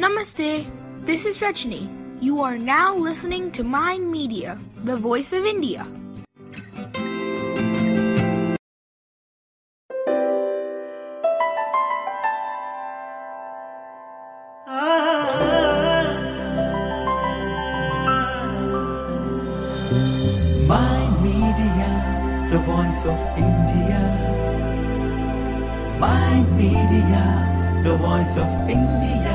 Namaste. This is Rajni. You are now listening to Mind Media, the voice of India. Mind Media, the voice of India. Mind Media, the voice of India.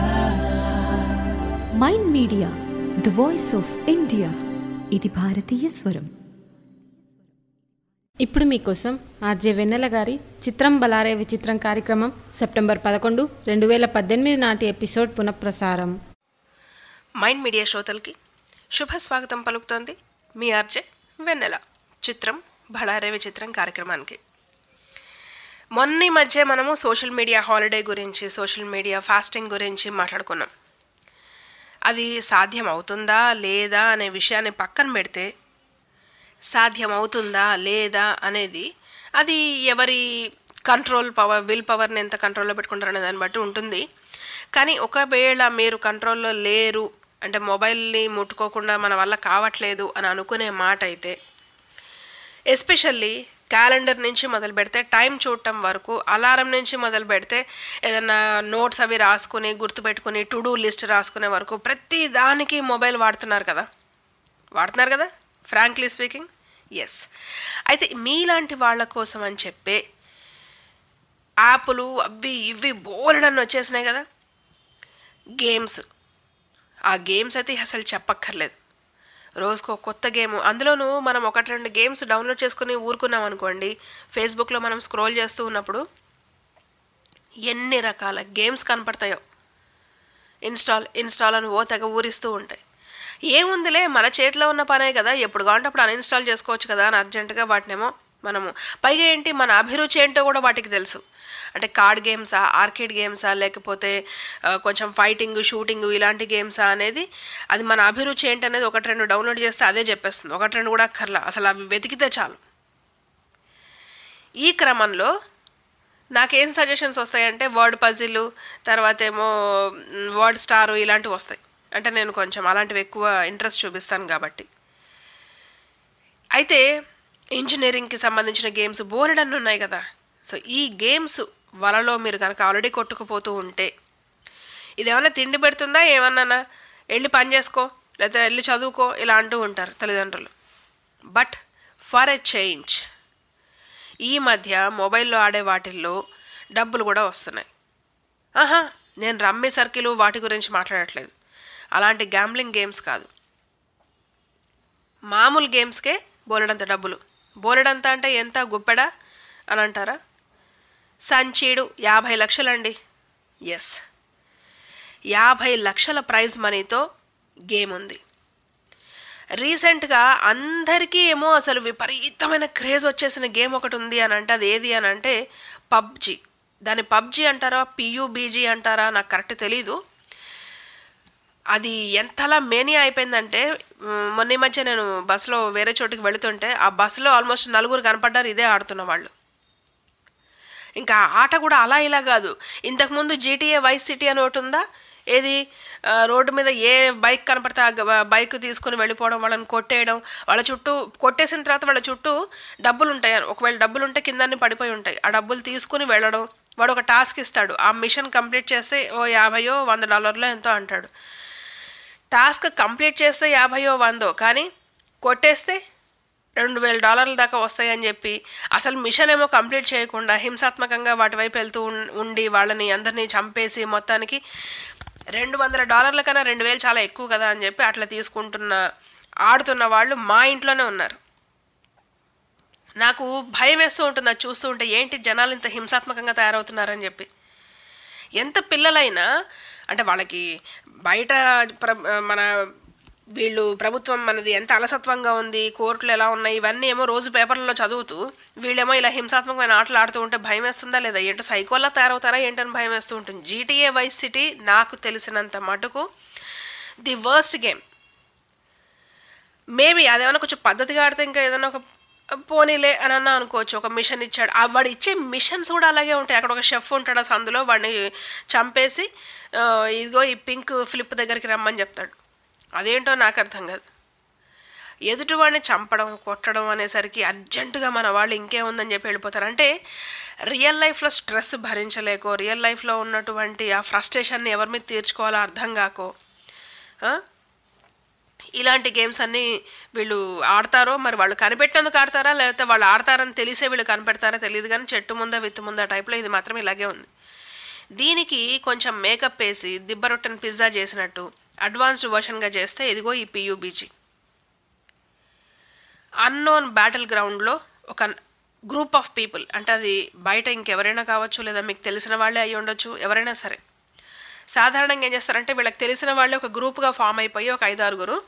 Mind Media the voice of India ఇది భారతీయ స్వరం ఇప్పుడు మీకోసం RJ వెన్నెల గారి చిత్రం బలారే విచిత్రం కార్యక్రమం September పదకొండు రెండు వేల పద్దెనిమిది నాటి ఎపిసోడ్ పునఃప్రసారం మైండ్ మీడియా శ్రోతలకి శుభ స్వాగతం పలుకుతోంది మీ ఆర్జే వెన్నెల చిత్రం బళారే విచిత్రం కార్యక్రమానికి మొన్న ఈ మధ్య మనము సోషల్ మీడియా హాలిడే గురించి సోషల్ మీడియా ఫాస్టింగ్ గురించి మాట్లాడుకున్నాం అది సాధ్యం అవుతుందా లేదా అనే విషయాన్ని పక్కన పెడితే సాధ్యం అవుతుందా లేదా అనేది అది ఎవరి కంట్రోల్ పవర్ విల్ పవర్ని ఎంత కంట్రోల్లో పెట్టుకుంటారనే దాన్ని బట్టి ఉంటుంది కానీ ఒకవేళ మీరు కంట్రోల్లో లేరు అంటే మొబైల్ని ముట్టుకోకుండా మన వల్ల కావట్లేదు అని అనుకునే మాట అయితే ఎస్పెషల్లీ క్యాలెండర్ నుంచి మొదలు పెడితే టైం చూడటం వరకు అలారం నుంచి మొదలు పెడితే ఏదైనా నోట్స్ అవి రాసుకుని గుర్తుపెట్టుకుని టు డూ లిస్ట్ రాసుకునే వరకు ప్రతి దానికి మొబైల్ వాడుతున్నారు కదా వాడుతున్నారు కదా ఫ్రాంక్లీ స్పీకింగ్ ఎస్ అయితే మీలాంటి వాళ్ళ కోసం అని చెప్పే యాప్లు అవి ఇవి బోలెడన్ని వచ్చేసినాయి కదా గేమ్స్ ఆ గేమ్స్ అయితే అసలు చెప్పక్కర్లేదు రోజుకో కొత్త గేమ్ అందులోనూ మనం ఒకటి రెండు గేమ్స్ డౌన్లోడ్ చేసుకుని ఊరుకున్నాం అనుకోండి ఫేస్బుక్లో మనం స్క్రోల్ చేస్తూ ఉన్నప్పుడు ఎన్ని రకాల గేమ్స్ కనపడతాయో ఇన్స్టాల్ ఇన్స్టాల్ అని ఓ తెగ ఊరిస్తూ ఉంటాయి ఏముందిలే మన చేతిలో ఉన్న పనే కదా ఎప్పుడు కావాలంటే అప్పుడు అన్ఇన్స్టాల్ చేసుకోవచ్చు కదా అని అర్జెంటుగా వాటినేమో మనము పైగా ఏంటి మన అభిరుచి ఏంటో కూడా వాటికి తెలుసు అంటే కార్డ్ గేమ్సా ఆర్కేడ్ గేమ్సా లేకపోతే ఆ, కొంచెం ఫైటింగ్ షూటింగ్ ఇలాంటి గేమ్సా అనేది అది మన అభిరుచి ఏంటనేది ఒకటి రెండు డౌన్లోడ్ చేస్తే అదే చెప్పేస్తుంది ఒకటి రెండు కూడా అక్కర్లా అసలు అవి వెతికితే చాలు ఈ క్రమంలో నాకేం సజెషన్స్ వస్తాయంటే వర్డ్ పజిల్ తర్వాత ఏమో వర్డ్ స్టార్ ఇలాంటివి వస్తాయి అంటే నేను కొంచెం అలాంటివి ఎక్కువ ఇంట్రెస్ట్ చూపిస్తాను కాబట్టి అయితే ఇంజనీరింగ్కి సంబంధించిన గేమ్స్ బోలెడన్ని ఉన్నాయి కదా సో ఈ గేమ్స్ వలలో మీరు కనుక ఆల్రెడీ కొట్టుకుపోతూ ఉంటే ఇదేమన్నా తిండి పెడుతుందా ఏమన్నా వెళ్ళి పని చేసుకో లేదా వెళ్ళి చదువుకో ఇలా అంటూ ఉంటారు తల్లిదండ్రులు బట్ ఫర్ ఎ చేంజ్ ఈ మధ్య మొబైల్లో ఆడే వాటిల్లో డబ్బులు కూడా వస్తున్నాయి ఆహా నేను రమ్మి సర్కిల్ వాటి గురించి మాట్లాడట్లేదు అలాంటి గ్యాంబ్లింగ్ గేమ్స్ కాదు మామూలు గేమ్స్కే బోలెడంత డబ్బులు బోలెడంత అంటే ఎంత గుప్పెడా అని అంటారా సంచీడు యాభై లక్షలండి ఎస్ యాభై లక్షల ప్రైజ్ మనీతో గేమ్ ఉంది రీసెంట్గా అందరికీ ఏమో అసలు విపరీతమైన క్రేజ్ వచ్చేసిన గేమ్ ఒకటి ఉంది అని అంటే అది ఏది అని అంటే పబ్జి దాన్ని పబ్జి అంటారా పియూబీజీ అంటారా నాకు కరెక్ట్ తెలీదు అది ఎంతలా మేనియా అయిపోయిందంటే మ్, మొన్న ఈ మధ్య నేను బస్సులో వేరే చోటుకి వెళుతుంటే ఆ బస్సులో ఆల్మోస్ట్ నలుగురు కనపడ్డారు ఇదే ఆడుతున్న వాళ్ళు ఇంకా ఆ ఆట కూడా అలా ఇలా కాదు ఇంతకుముందు జీటీఏ వైస్ సిటీ అని ఒకటి ఉందా ఏది ఆ, రోడ్డు మీద ఏ బైక్ కనపడితే ఆ గ- బైక్ తీసుకుని వెళ్ళిపోవడం వాళ్ళని కొట్టేయడం వాళ్ళ చుట్టూ కొట్టేసిన తర్వాత వాళ్ళ చుట్టూ డబ్బులు ఉంటాయి ఒకవేళ డబ్బులు ఉంటే కిందన్ని పడిపోయి ఉంటాయి ఆ డబ్బులు తీసుకుని వెళ్ళడం వాడు ఒక టాస్క్ ఇస్తాడు ఆ మిషన్ కంప్లీట్ చేస్తే ఓ యాభయో వంద డాలర్లో ఎంతో అంటాడు టాస్క్ కంప్లీట్ చేస్తే యాభయో వందో కానీ కొట్టేస్తే రెండు వేల డాలర్ల దాకా వస్తాయని చెప్పి అసలు మిషన్ ఏమో కంప్లీట్ చేయకుండా హింసాత్మకంగా వాటి వైపు వెళ్తూ ఉన్- ఉండి వాళ్ళని అందరినీ చంపేసి మొత్తానికి రెండు వందల డాలర్ల కన్నా రెండు వేలు చాలా ఎక్కువ కదా అని చెప్పి అట్లా తీసుకుంటున్న ఆడుతున్న వాళ్ళు మా ఇంట్లోనే ఉన్నారు నాకు భయం వేస్తూ ఉంటుంది అది చూస్తూ ఉంటే ఏంటి జనాలు ఇంత హింసాత్మకంగా తయారవుతున్నారని చెప్పి ఎంత పిల్లలైనా అంటే వాళ్ళకి బయట ప్ర మన వీళ్ళు ప్రభుత్వం మనది ఎంత అలసత్వంగా ఉంది కోర్టులు ఎలా ఉన్నాయి ఇవన్నీ ఏమో రోజు పేపర్లలో చదువుతూ వీళ్ళేమో ఇలా హింసాత్మకమైన ఆటలు ఆడుతూ ఉంటే భయం వేస్తుందా లేదా ఏంటో సైకోలా తయారవుతారా ఏంటని భయం వేస్తూ ఉంటుంది జీటీఏ వైస్ సిటీ నాకు తెలిసినంత మటుకు ది వర్స్ట్ గేమ్ మేబీ అదేమైనా కొంచెం పద్ధతిగా ఆడితే ఇంకా ఏదైనా ఒక పోనీలే అని అన్నా అనుకోవచ్చు ఒక మిషన్ ఇచ్చాడు ఆ వాడు ఇచ్చే మిషన్స్ కూడా అలాగే ఉంటాయి అక్కడ ఒక షెఫ్ ఉంటాడు ఆ సందులో వాడిని చంపేసి ఆ, ఇదిగో ఈ పింక్ ఫ్లిప్ దగ్గరికి రమ్మని చెప్తాడు అదేంటో నాకు అర్థం కాదు ఎదుటివాడిని చంపడం కొట్టడం అనేసరికి అర్జెంటుగా మన వాళ్ళు ఇంకేముందని చెప్పి వెళ్ళిపోతారు అంటే రియల్ లైఫ్లో స్ట్రెస్ భరించలేకో రియల్ లైఫ్లో ఉన్నటువంటి ఆ ఫ్రస్ట్రేషన్ని ఎవరి మీద తీర్చుకోవాలో అర్థం కాకో ఆ? ఇలాంటి గేమ్స్ అన్నీ వీళ్ళు ఆడతారో మరి వాళ్ళు కనిపెట్టేందుకు ఆడతారా లేకపోతే వాళ్ళు ఆడతారని తెలిసే వీళ్ళు కనిపెడతారా తెలియదు కానీ చెట్టు ముందా విత్తు ముందా టైప్లో ఇది మాత్రం ఇలాగే ఉంది దీనికి కొంచెం మేకప్ వేసి దిబ్బరొట్టెని పిజ్జా చేసినట్టు అడ్వాన్స్డ్ వర్షన్గా చేస్తే ఇదిగో ఈ పియూబీజీ అన్నోన్ బ్యాటిల్ గ్రౌండ్లో ఒక గ్రూప్ ఆఫ్ పీపుల్ అంటే అది బయట ఇంకెవరైనా కావచ్చు లేదా మీకు తెలిసిన వాళ్ళే అయి ఉండొచ్చు ఎవరైనా సరే సాధారణంగా ఏం చేస్తారంటే వీళ్ళకి తెలిసిన వాళ్ళే ఒక గ్రూప్గా ఫామ్ అయిపోయి ఒక ఐదు ఆరుగురు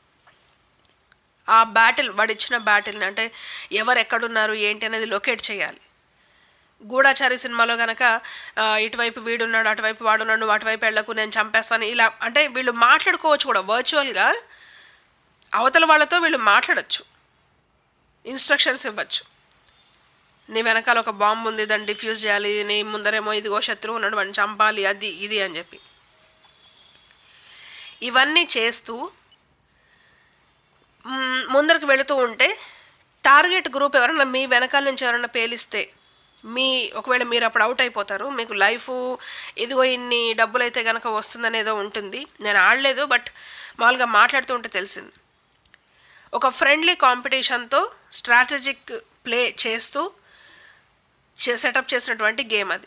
ఆ బ్యాటిల్ వాడు ఇచ్చిన బ్యాటిల్ని అంటే ఎవరు ఎక్కడున్నారు ఏంటి అనేది లొకేట్ చేయాలి గూఢాచారి సినిమాలో కనుక ఆ, ఇటువైపు వీడున్నాడు అటువైపు వాడున్నాడు నువ్వు అటువైపు వెళ్ళకు నేను చంపేస్తాను ఇలా అంటే వీళ్ళు మాట్లాడుకోవచ్చు కూడా వర్చువల్గా అవతల వాళ్ళతో వీళ్ళు మాట్లాడచ్చు ఇన్స్ట్రక్షన్స్ ఇవ్వచ్చు నీ వెనకాల ఒక బాంబు ఉంది దాన్ని డిఫ్యూజ్ చేయాలి నీ ముందరేమో ఇదిగో శత్రువు ఉన్నాడు వాడిని చంపాలి అది ఇది అని చెప్పి ఇవన్నీ చేస్తూ మ్, ముందరికి వెళుతూ ఉంటే టార్గెట్ గ్రూప్ ఎవరైనా మీ వెనకాల నుంచి ఎవరైనా పేలిస్తే మీ ఒకవేళ మీరు అప్పుడు అవుట్ అయిపోతారు మీకు లైఫ్ ఇదిగో ఇన్ని డబ్బులు అయితే కనుక వస్తుందనేదో ఉంటుంది నేను ఆడలేదు బట్ మామూలుగా మాట్లాడుతూ ఉంటే తెలిసింది ఒక ఫ్రెండ్లీ కాంపిటీషన్తో స్ట్రాటజిక్ ప్లే చేస్తూ సెటప్ చేసినటువంటి గేమ్ అది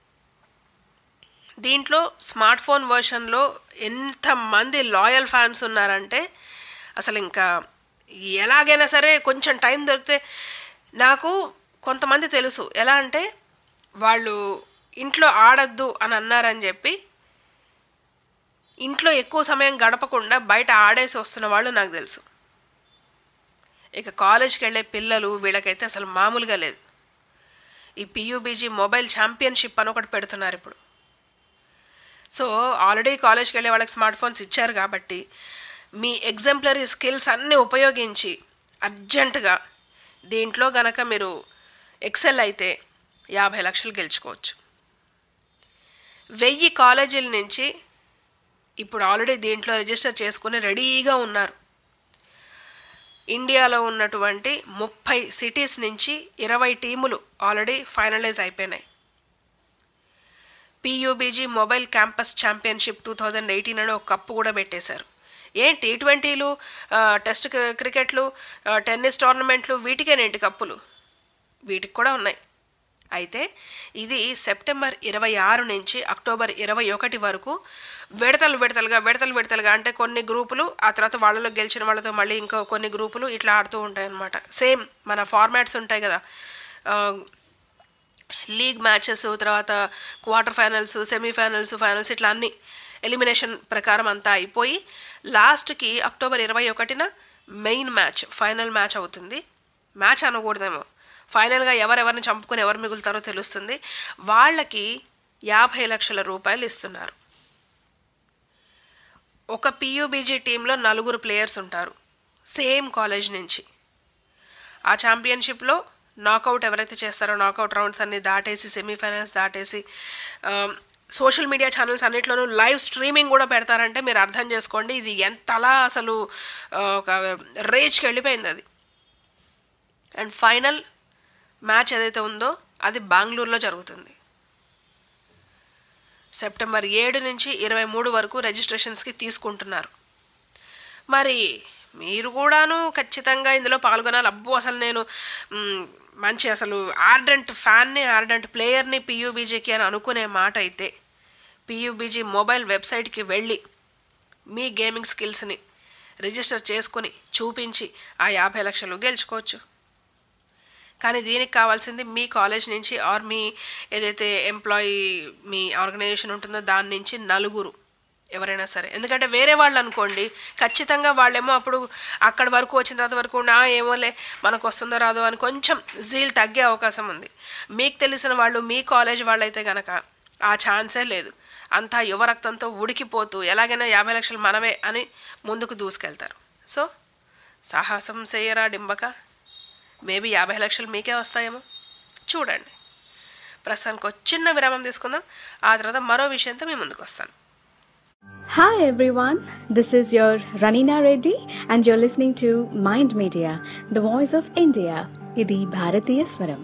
దీంట్లో స్మార్ట్ ఫోన్ వర్షన్లో ఎంతమంది లాయల్ ఫ్యాన్స్ ఉన్నారంటే అసలు ఇంకా ఎలాగైనా సరే కొంచెం టైం దొరికితే నాకు కొంతమంది తెలుసు ఎలా అంటే వాళ్ళు ఇంట్లో ఆడద్దు అని అన్నారని చెప్పి ఇంట్లో ఎక్కువ సమయం గడపకుండా బయట ఆడేసి వస్తున్న వాళ్ళు నాకు తెలుసు ఇక కాలేజ్కి వెళ్ళే పిల్లలు వీళ్ళకైతే అసలు మామూలుగా లేదు ఈ పియూబీజీ మొబైల్ ఛాంపియన్షిప్ అని ఒకటి పెడుతున్నారు ఇప్పుడు సో ఆల్రెడీ కాలేజ్కి వెళ్ళే వాళ్ళకి స్మార్ట్ ఫోన్స్ ఇచ్చారు కాబట్టి మీ ఎగ్జాంపులరీ స్కిల్స్ అన్నీ ఉపయోగించి అర్జెంటుగా దీంట్లో గనక మీరు ఎక్సెల్ అయితే యాభై లక్షలు గెలుచుకోవచ్చు వెయ్యి కాలేజీల నుంచి ఇప్పుడు ఆల్రెడీ దీంట్లో రిజిస్టర్ చేసుకుని రెడీగా ఉన్నారు ఇండియాలో ఉన్నటువంటి ముప్పై సిటీస్ నుంచి ఇరవై టీములు ఆల్రెడీ ఫైనలైజ్ అయిపోయినాయి PUBG mobile campus championship two thousand eighteen అని ఒక కప్పు కూడా పెట్టేశారు ఏం టీ ట్వంటీలు టెస్ట్ క్రికెట్లు ఆ, టెన్నిస్ టోర్నమెంట్లు వీటికేనేంటి కప్పులు వీటికి కూడా ఉన్నాయి అయితే ఇది సెప్టెంబర్ ఇరవై ఆరు నుంచి అక్టోబర్ ఇరవై ఒకటి వరకు విడతలు విడతలుగా విడతలు విడతలుగా అంటే కొన్ని గ్రూపులు ఆ తర్వాత వాళ్ళలో గెలిచిన వాళ్ళతో మళ్ళీ ఇంకో కొన్ని గ్రూపులు ఇట్లా ఆడుతూ ఉంటాయి అన్నమాట సేమ్ మన ఫార్మాట్స్ ఉంటాయి కదా ఆ, లీగ్ మ్యాచెస్ తర్వాత క్వార్టర్ ఫైనల్స్ సెమీఫైనల్స్ ఫైనల్స్ ఇట్లా అన్ని ఎలిమినేషన్ ప్రకారం అంతా అయిపోయి లాస్ట్కి అక్టోబర్ ఇరవై ఒకటిన మెయిన్ మ్యాచ్ ఫైనల్ మ్యాచ్ అవుతుంది మ్యాచ్ అనకూడదేమో ఫైనల్గా ఎవరెవరిని చంపుకొని ఎవరు మిగులుతారో తెలుస్తుంది వాళ్ళకి యాభై లక్షల రూపాయలు ఇస్తున్నారు ఒక పియూబీజీ టీంలో నలుగురు ప్లేయర్స్ ఉంటారు సేమ్ కాలేజ్ నుంచి ఆ ఛాంపియన్షిప్లో నాకౌట్ ఎవరైతే చేస్తారో నాకౌట్ రౌండ్స్ అన్ని దాటేసి సెమీఫైనల్స్ దాటేసి సోషల్ మీడియా ఛానల్స్ అన్నిట్లోనూ లైవ్ స్ట్రీమింగ్ కూడా పెడతారంటే మీరు అర్థం చేసుకోండి ఇది ఎంతలా అసలు ఆ, ఒక రేజ్కి వెళ్ళిపోయింది అది అండ్ ఫైనల్ మ్యాచ్ ఏదైతే ఉందో అది బెంగళూరులో జరుగుతుంది సెప్టెంబర్ ఏడు నుంచి ఇరవై మూడు వరకు రిజిస్ట్రేషన్స్కి తీసుకుంటున్నారు మరి మీరు కూడాను ఖచ్చితంగా ఇందులో పాల్గొనాలి అబ్బో అసలు నేను మ్, మంచి అసలు ఆర్డెంట్ ఫ్యాన్ని ఆర్డెంట్ ప్లేయర్ని పియూబీజీకి అని అనుకునే మాట అయితే పియూబీజీ మొబైల్ వెబ్సైట్కి వెళ్ళి మీ గేమింగ్ స్కిల్స్ని రిజిస్టర్ చేసుకుని చూపించి ఆ యాభై లక్షలు గెలుచుకోవచ్చు కానీ దీనికి కావాల్సింది మీ కాలేజ్ నుంచి ఆర్ మీ ఏదైతే ఎంప్లాయీ మీ ఆర్గనైజేషన్ ఉంటుందో దాని నుంచి నలుగురు ఎవరైనా సరే ఎందుకంటే వేరే వాళ్ళు అనుకోండి ఖచ్చితంగా వాళ్ళేమో అప్పుడు అక్కడి వరకు వచ్చిన తర్వాత వరకు నా ఏమోలే మనకు వస్తుందో రాదో అని కొంచెం జీల్ తగ్గే అవకాశం ఉంది మీకు తెలిసిన వాళ్ళు మీ కాలేజ్ వాళ్ళైతే గనక ఆ ఛాన్సే లేదు అంతా యువ రక్తంతో ఉడికిపోతూ ఎలాగైనా యాభై లక్షలు మనమే అని ముందుకు దూసుకెళ్తారు సో సాహసం చేయరా డింబక మేబీ యాభై లక్షలు మీకే వస్తాయేమో చూడండి ప్రస్తుతానికి ఒక చిన్న విరామం తీసుకుందాం ఆ తర్వాత మరో విషయంతో మీ ముందుకు వస్తాను Hi everyone, this is your Ranina Reddy and you're listening to Mind Media, the voice of India. ఇది భారతీయ స్వరం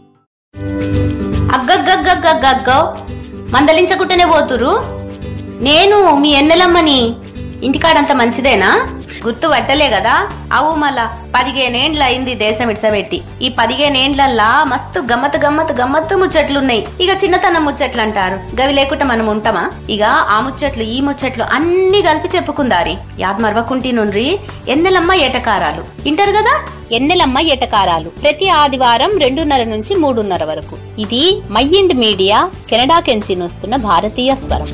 అగ్గగ్గగ్గగ్గగ్గో మందలించకుంటేనే పోతురు నేను మీ ఎన్నెలమ్మని ఇంటికాడంత మంచిదేనా గుర్తు పట్టలే కదా అవు మళ్ళా పదిహేనేండ్ల అయింది దేశం ఇడ్సబెట్టి ఈ పదిహేనేండ్లల్లా మస్తు గమ్మత్ గమ్మత్ గమ్మత్తు ముచ్చట్లున్నాయి ఇక చిన్నతనం ముచ్చట్లు అంటారు గవి లేకుండా మనం ఉంటామా ఇక ఆ ముచ్చట్లు ఈ ముచ్చట్లు అన్ని కలిపి చెప్పుకుందారి యాద్ మరవకుంటి నుండ్రి ఎన్నెలమ్మ ఏటకారాలు ఇంటారు కదా ఎన్నెలమ్మ ఎటకారాలు ప్రతి ఆదివారం రెండున్నర నుంచి మూడున్నర వరకు ఇది మైండ్ మీడియా కెనడా కెంచి వస్తున్న భారతీయ స్వరం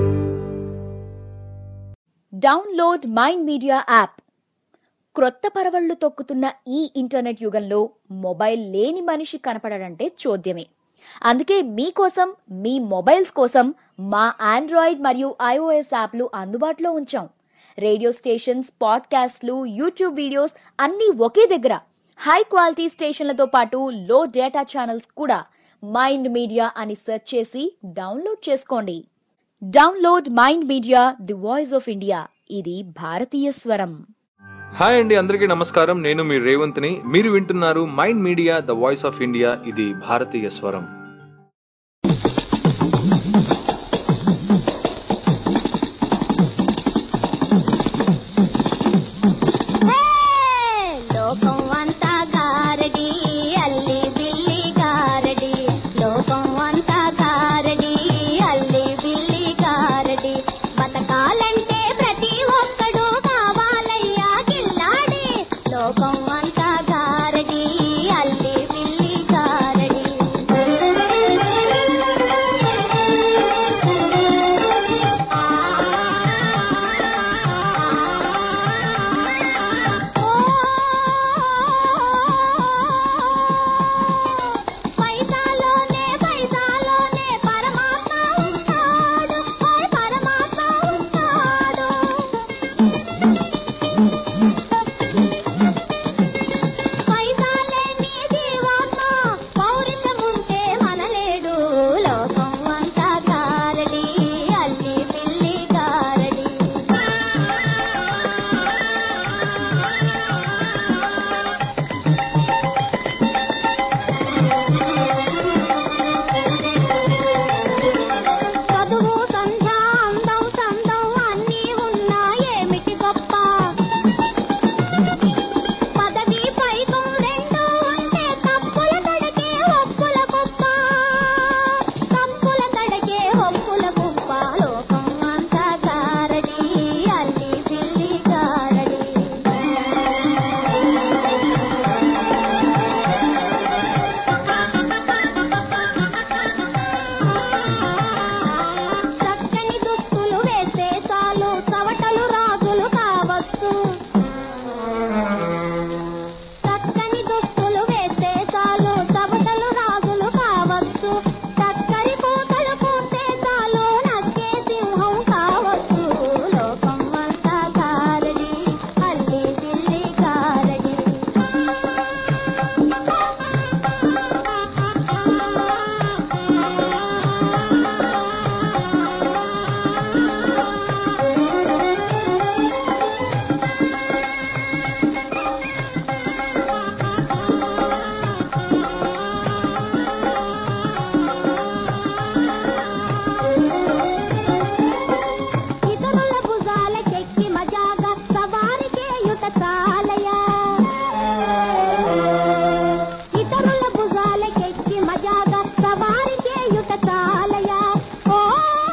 డౌన్లోడ్ మైండ్ మీడియా యాప్ క్రొత్త పరవళ్లు తొక్కుతున్న ఈ ఇంటర్నెట్ యుగంలో మొబైల్ లేని మనిషి కనపడడంటే చోద్యమే అందుకే మీకోసం మీ మొబైల్స్ కోసం మా ఆండ్రాయిడ్ మరియు ఐఓఎస్ యాప్లు అందుబాటులో ఉంచాం రేడియో స్టేషన్స్ పాడ్కాస్ట్లు యూట్యూబ్ వీడియోస్ అన్నీ ఒకే దగ్గర హై క్వాలిటీ స్టేషన్లతో పాటు లో డేటా ఛానల్స్ కూడా మైండ్ మీడియా అని సెర్చ్ చేసి డౌన్లోడ్ చేసుకోండి download Mind Media the voice of India ఇది భారతీయ స్వరం హాయ్ అండి అందరికీ నమస్కారం నేను మీ రేవంత్ని మీరు వింటున్నారు Mind Media the voice of India ఇది భారతీయ స్వరం లోకం అంతా గారడి అల్లి బిల్లి గారడి లోకం అంతా గారడి అల్లి బిల్లి గారడి బతకాలంటే ప్రతి ఒక్కడు కావాలయ్యా గిల్లాడి లోకం అంతా గారడి అల్లి బిల్లి గారడి పైసాలోనే పైసాలోనే పరమాత్మ ఉంటాడు ఓయ్ పరమాత్మ ఉంటాడు పైసాలేని జీవాత్మ పౌరుషముంటే మనలేడు లోకం అంతా గారడి అల్లి పిల్లి గారడి చదువు సంధ్య అందం సందం అన్నీ ఉన్నా ఏమిటి గొప్ప పదవి పైకం రెండు ఉంటే తప్పుల తడకే ఒప్పుల గొప్ప తప్పుల తడకే ఒప్పుల గొప్ప లోకం అంతా గారడి అల్లి పిల్లి గారడి చక్కని దుస్తులు వేస్తే చాలు చవటలు రాజులు కావచ్చు చక్కని దుస్తులు వేస్తే చాలు చవటలు రాజులు కావచ్చు చక్కని పూతలు పూస్తే చాలు నచ్చే సింహం కావచ్చు లోకం అంతా గారడి అల్లి పిల్లి గారడి ఇతరుల భుజాలకెక్కి మజాగా సవారికే యుత చాలయా ఇతరుల భుజాలకెక్కి మజాగా సవారికే యుత చాలయా ఓ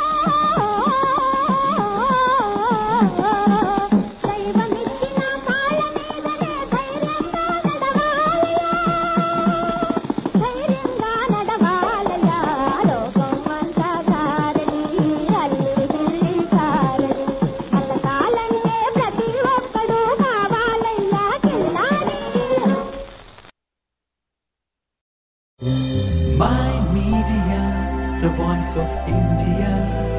దైవమిచ్చిన కాళ్ళ మీదనే ధైర్యంగా నడవాలయా ధైర్యంగా నడవాలయా లోకం అంతా గారడి అల్లి బిల్లి గారడి బతకాలంటే ప్రతి ఒక్కడు కావాలయ్యా కిల్లాడి Mind Media, the voice of India.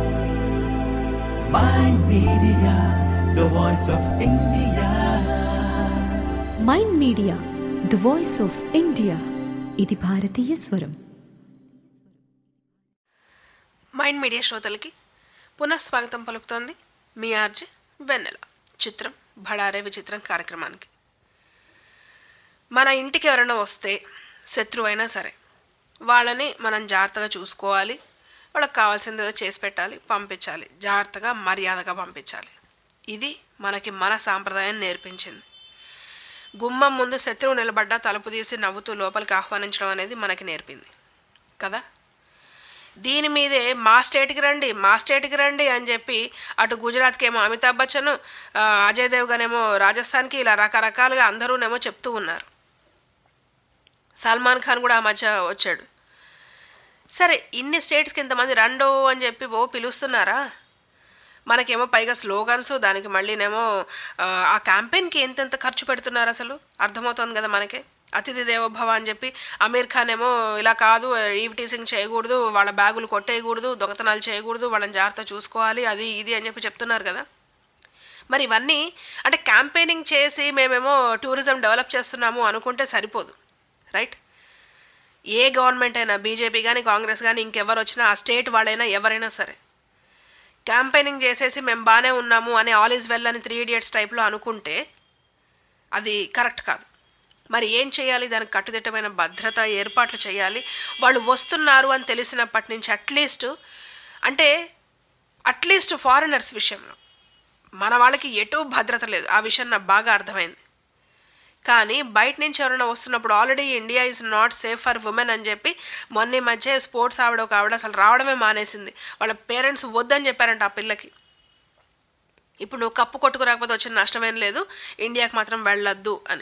Mind Media, the voice of India. Mind Media the voice of India ఇది భారతీయ స్వరం మైండ్ మీడియా శ్రోతలకి పునః స్వాగతం పలుకుతోంది మీ ఆర్జే వెన్నెల చిత్రం భడారే విచిత్రం కార్యక్రమానికి మన ఇంటికి ఎవరైనా వస్తే శత్రువైనా సరే వాళ్ళని మనం జాగ్రత్తగా చూసుకోవాలి వాళ్ళకి కావాల్సింది ఏదో చేసి పెట్టాలి పంపించాలి జాగ్రత్తగా మర్యాదగా పంపించాలి ఇది మనకి మన సాంప్రదాయం నేర్పించింది గుమ్మం ముందు శత్రువు నిలబడ్డా తలుపు తీసి నవ్వుతూ లోపలికి ఆహ్వానించడం అనేది మనకి నేర్పింది కదా దీని మీదే మా స్టేట్కి రండి మా స్టేట్కి రండి అని చెప్పి అటు గుజరాత్కి ఏమో అమితాబ్ బచ్చన్ ఆ, అజయ్ దేవ్గానేమో రాజస్థాన్కి ఇలా రకరకాలుగా అందరూనేమో చెప్తూ ఉన్నారు సల్మాన్ ఖాన్ కూడా ఆ మధ్య వచ్చాడు సరే ఇన్ని స్టేట్స్కి ఇంతమంది రండో అని చెప్పి ఓ పిలుస్తున్నారా మనకేమో పైగా స్లోగన్స్ దానికి మళ్ళీనేమో ఆ, ఆ క్యాంపెయిన్కి ఎంతెంత ఖర్చు పెడుతున్నారు అసలు అర్థమవుతోంది కదా మనకే అతిథి దేవోభవ అని చెప్పి అమీర్ ఖాన్ ఏమో ఇలా కాదు ఈవ్ టీసింగ్ చేయకూడదు వాళ్ళ బ్యాగులు కొట్టేయకూడదు దొంగతనాలు చేయకూడదు వాళ్ళని జాగ్రత్త చూసుకోవాలి అది ఇది అని చెప్పి చెప్తున్నారు కదా మరి ఇవన్నీ అంటే క్యాంపెయినింగ్ చేసి మేమేమో టూరిజం డెవలప్ చేస్తున్నాము అనుకుంటే సరిపోదు రైట్ ఏ గవర్నమెంట్ అయినా బీజేపీ కానీ కాంగ్రెస్ కానీ ఇంకెవరు వచ్చినా ఆ స్టేట్ వాళ్ళైనా ఎవరైనా సరే క్యాంపెయినింగ్ చేసేసి మేము బాగానే ఉన్నాము అని ఆల్ ఈజ్ వెల్ అని త్రీ ఇడియట్స్ టైప్లో అనుకుంటే అది కరెక్ట్ కాదు మరి ఏం చేయాలి దానికి కట్టుదిట్టమైన భద్రత ఏర్పాట్లు చేయాలి వాళ్ళు వస్తున్నారు అని తెలిసినప్పటి నుంచి అట్లీస్ట్ అంటే అట్లీస్ట్ ఫారినర్స్ విషయంలో మన వాళ్ళకి ఎటు భద్రత లేదు ఆ విషయం నాకు బాగా అర్థమైంది కానీ బయట నుంచి ఎవరైనా వస్తున్నప్పుడు already India is not safe for women అని చెప్పి మొన్న ఈ మధ్య స్పోర్ట్స్ ఆవిడ ఒక ఆవిడ అసలు రావడమే మానేసింది వాళ్ళ పేరెంట్స్ వద్దని చెప్పారంట ఆ పిల్లకి ఇప్పుడు నువ్వు కప్పు కొట్టుకురాకపోతే వచ్చిన నష్టమేం లేదు ఇండియాకి మాత్రం వెళ్ళొద్దు అని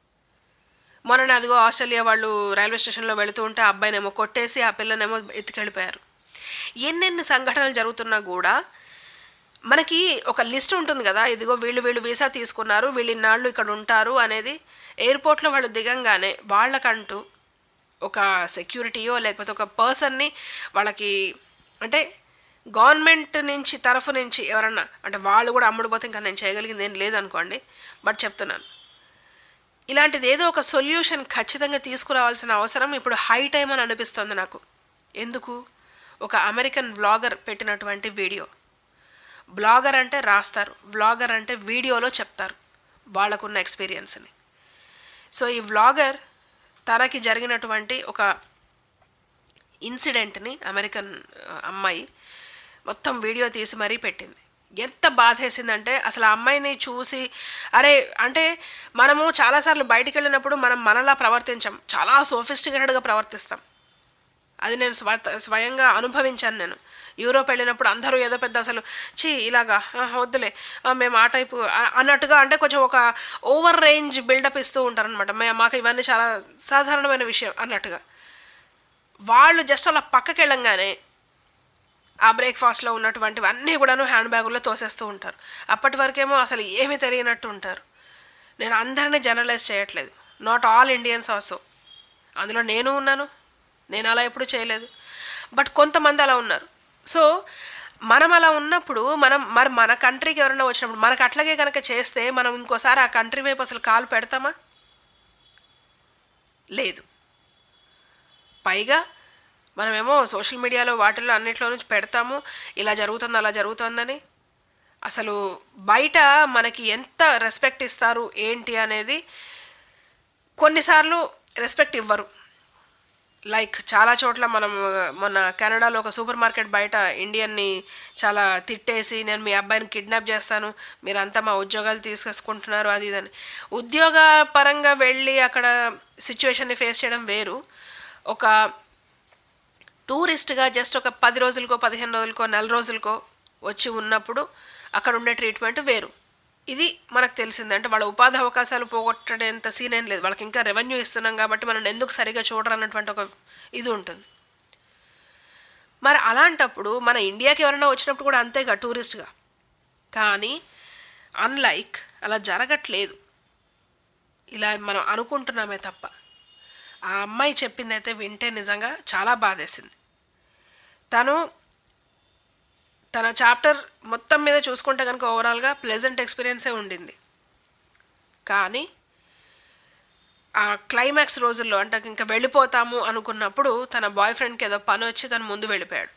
మొన్న అదిగో ఆస్ట్రేలియా వాళ్ళు రైల్వే స్టేషన్లో వెళుతూ ఉంటే ఆ అబ్బాయినేమో కొట్టేసి ఆ పిల్లనేమో ఎత్తుకెళ్ళిపోయారు ఎన్నెన్ని సంఘటనలు జరుగుతున్నా కూడా మనకి ఒక లిస్ట్ ఉంటుంది కదా ఇదిగో వీళ్ళు వీళ్ళు వీసా తీసుకున్నారు వీళ్ళు ఇన్నాళ్ళు ఇక్కడ ఉంటారు అనేది ఎయిర్పోర్ట్లో వాళ్ళు దిగంగానే వాళ్ళకంటూ ఒక సెక్యూరిటీయో లేకపోతే ఒక పర్సన్ని వాళ్ళకి అంటే గవర్నమెంట్ నుంచి తరఫు నుంచి ఎవరన్నా అంటే వాళ్ళు కూడా అమ్ముడుపోతే ఇంకా నేను చేయగలిగింది ఏం లేదనుకోండి బట్ చెప్తున్నాను ఇలాంటిది ఏదో ఒక సొల్యూషన్ ఖచ్చితంగా తీసుకురావాల్సిన అవసరం ఇప్పుడు హై టైం అని అనిపిస్తుంది నాకు ఎందుకు ఒక అమెరికన్ వ్లాగర్ పెట్టినటువంటి వీడియో బ్లాగర్ అంటే రాస్తారు వ్లాగర్ అంటే వీడియోలో చెప్తారు వాళ్ళకున్న ఎక్స్పీరియన్స్ని సో ఈ వ్లాగర్ తనకి జరిగినటువంటి ఒక ఇన్సిడెంట్ని అమెరికన్ ఆ, అమ్మాయి మొత్తం వీడియో తీసి మరీ పెట్టింది ఎంత బాధేసిందంటే అసలు ఆ అమ్మాయిని చూసి అరే అంటే మనము చాలాసార్లు బయటికి వెళ్ళినప్పుడు మనం మనలా ప్రవర్తించాం చాలా సోఫిస్టికేటెడ్గా ప్రవర్తిస్తాం అది నేను స్వ స్వయంగా అనుభవించాను నేను యూరోప్ వెళ్ళినప్పుడు అందరూ ఏదో పెద్ద అసలు చీ ఇలాగా ఆ, వద్దులే ఆ, మేము ఆ టైపు ఆ- అన్నట్టుగా అంటే కొంచెం ఒక ఓవర్ రేంజ్ బిల్డప్ ఇస్తూ ఉంటారనమాట మాకు ఇవన్నీ చాలా సాధారణమైన విషయం అన్నట్టుగా వాళ్ళు జస్ట్ అలా పక్కకి వెళ్ళంగానే ఆ బ్రేక్ఫాస్ట్లో ఉన్నటువంటివి అన్నీ కూడాను హ్యాండ్ బ్యాగుల్లో తోసేస్తూ ఉంటారు అప్పటి వరకేమో అసలు ఏమీ తెలియనట్టు ఉంటారు నేను అందరినీ జనరలైజ్ చేయట్లేదు నాట్ ఆల్ ఇండియన్స్ ఆల్సో అందులో నేను ఉన్నాను నేను అలా ఎప్పుడు చేయలేదు బట్ కొంతమంది అలా ఉన్నారు సో మనం అలా ఉన్నప్పుడు మనం మరి మన కంట్రీకి ఎవరైనా వచ్చినప్పుడు మనకు అట్లాగే కనుక చేస్తే మనం ఇంకోసారి ఆ కంట్రీ వైపు అసలు కాలు పెడతామా లేదు పైగా మనమేమో సోషల్ మీడియాలో వాటిల్లో అన్నిట్లో నుంచి పెడతాము ఇలా జరుగుతుంది అలా జరుగుతుందని అసలు బయట మనకి ఎంత రెస్పెక్ట్ ఇస్తారు ఏంటి అనేది కొన్నిసార్లు రెస్పెక్ట్ ఇవ్వరు లైక్ చాలా చోట్ల మనం ఆ, మొన్న కెనడాలో ఒక సూపర్ మార్కెట్ బయట ఇండియన్ని చాలా తిట్టేసి నేను మీ అబ్బాయిని కిడ్నాప్ చేస్తాను మీరంతా మా ఉద్యోగాలు తీసుకొసుకుంటున్నారు అది ఇదని ఉద్యోగ పరంగా వెళ్ళి అక్కడ సిచ్యువేషన్ని ఫేస్ చేయడం వేరు ఒక టూరిస్ట్గా జస్ట్ ఒక పది రోజులకో పదిహేను రోజులకో నెల రోజులకో వచ్చి ఉన్నప్పుడు అక్కడ ఉండే ట్రీట్మెంట్ వేరు ఇది మనకు తెలిసింది అంటే వాళ్ళ ఉపాధి అవకాశాలు పోగొట్టడంత సీన్ ఏం లేదు వాళ్ళకి ఇంకా రెవెన్యూ ఇస్తున్నాం కాబట్టి మనం ఎందుకు సరిగా చూడరు అన్నటువంటి ఒక ఇది ఉంటుంది మరి అలాంటప్పుడు మన ఇండియాకి ఎవరైనా వచ్చినప్పుడు కూడా అంతేగా టూరిస్ట్గా కానీ అన్లైక్ అలా జరగట్లేదు ఇలా మనం అనుకుంటున్నామే తప్ప ఆ అమ్మాయి చెప్పింది అయితే వింటే నిజంగా చాలా బాధేసింది తను తన చాప్టర్ మొత్తం మీద చూసుకుంటే కనుక ఓవరాల్గా ప్లెజెంట్ ఎక్స్పీరియన్సే ఉండింది కానీ ఆ క్లైమాక్స్ రోజుల్లో అంటే ఇంకా వెళ్ళిపోతాము అనుకున్నప్పుడు తన బాయ్ ఫ్రెండ్కి ఏదో పని వచ్చి తను ముందు వెళ్ళిపోయాడు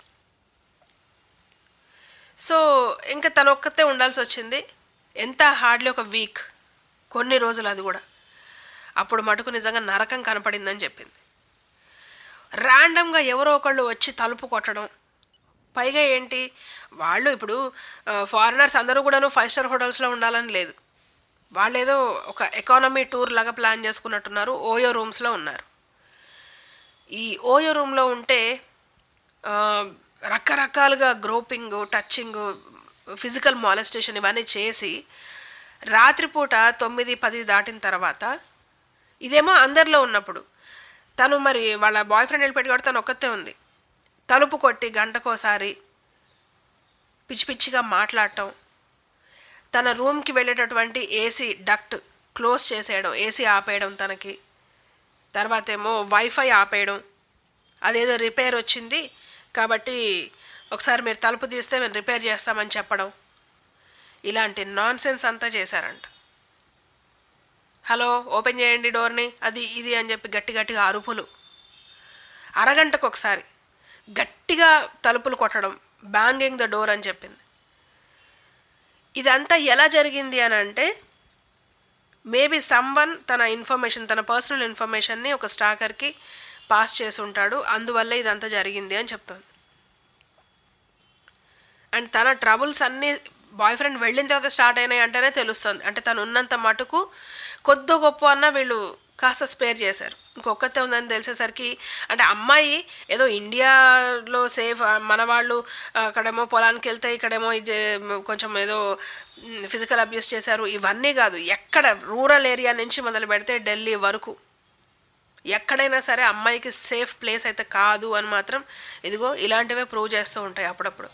సో ఇంకా తను ఒక్కతే ఉండాల్సి వచ్చింది ఎంత హార్డ్లీ ఒక వీక్ కొన్ని రోజులు అది కూడా అప్పుడు మటుకు నిజంగా నరకం కనపడిందని చెప్పింది ర్యాండమ్గా ఎవరో ఒకళ్ళు వచ్చి తలుపు కొట్టడం పైగా ఏంటి వాళ్ళు ఇప్పుడు ఫారినర్స్ అందరూ కూడాను ఫైవ్ స్టార్ హోటల్స్లో ఉండాలని లేదు వాళ్ళు ఏదో ఒక ఎకానమీ టూర్ లాగా ప్లాన్ చేసుకున్నట్టున్నారు ఓయో రూమ్స్లో ఉన్నారు ఈ ఓయో రూమ్లో ఉంటే ఆ, రకరకాలుగా గ్రోపింగ్ టచ్చింగ్ ఫిజికల్ మాలెస్టేషన్ ఇవన్నీ చేసి రాత్రిపూట తొమ్మిది పది దాటిన తర్వాత ఇదేమో అందరిలో ఉన్నప్పుడు తను మరి వాళ్ళ బాయ్ ఫ్రెండ్ వెళ్ళిపెట్టి కూడా తను ఒక్కతే ఉంది తలుపు కొట్టి గంటకోసారి పిచ్చి పిచ్చిగా మాట్లాడటం తన రూమ్కి వెళ్ళేటటువంటి ఏసీ డక్ట్ క్లోజ్ చేసేయడం ఏసీ ఆపేయడం తనకి తర్వాత ఏమో వైఫై ఆపేయడం అదేదో రిపేర్ వచ్చింది కాబట్టి ఒకసారి మీరు తలుపు తీస్తే మేము రిపేర్ చేస్తామని చెప్పడం ఇలాంటి నాన్ సెన్స్ అంతా చేశారంట హలో ఓపెన్ చేయండి డోర్ని అది ఇది అని చెప్పి గట్టి గట్టిగా అరుపులు అరగంటకు ఒకసారి గట్టిగా తలుపులు కొట్టడం బ్యాంగింగ్ ద డోర్ అని చెప్పింది ఇదంతా ఎలా జరిగింది అని అంటే మేబీ సమ్వన్ తన ఇన్ఫర్మేషన్ తన పర్సనల్ ఇన్ఫర్మేషన్ని ఒక స్టాకర్కి పాస్ చేసి ఉంటాడు అందువల్ల ఇదంతా జరిగింది అని చెప్తుంది అండ్ తన ట్రబుల్స్ అన్నీ బాయ్ ఫ్రెండ్ వెళ్ళిన తర్వాత స్టార్ట్ అయినాయి అంటేనే తెలుస్తుంది అంటే తను ఉన్నంత మటుకు కొద్ది గొప్ప అన్న వీళ్ళు కాస్త స్పేర్ చేశారు ఇంకొకతే ఉందని తెలిసేసరికి అంటే అమ్మాయి ఏదో ఇండియాలో సేఫ్ మన వాళ్ళు అక్కడేమో పొలానికి వెళ్తే ఇక్కడేమో ఇది కొంచెం ఏదో ఫిజికల్ అబ్యూస్ చేశారు ఇవన్నీ కాదు ఎక్కడ రూరల్ ఏరియా నుంచి మొదలు పెడితే ఢిల్లీ వరకు ఎక్కడైనా సరే అమ్మాయికి సేఫ్ ప్లేస్ అయితే కాదు అని మాత్రం ఇదిగో ఇలాంటివే ప్రూవ్ చేస్తూ ఉంటాయి అప్పుడప్పుడు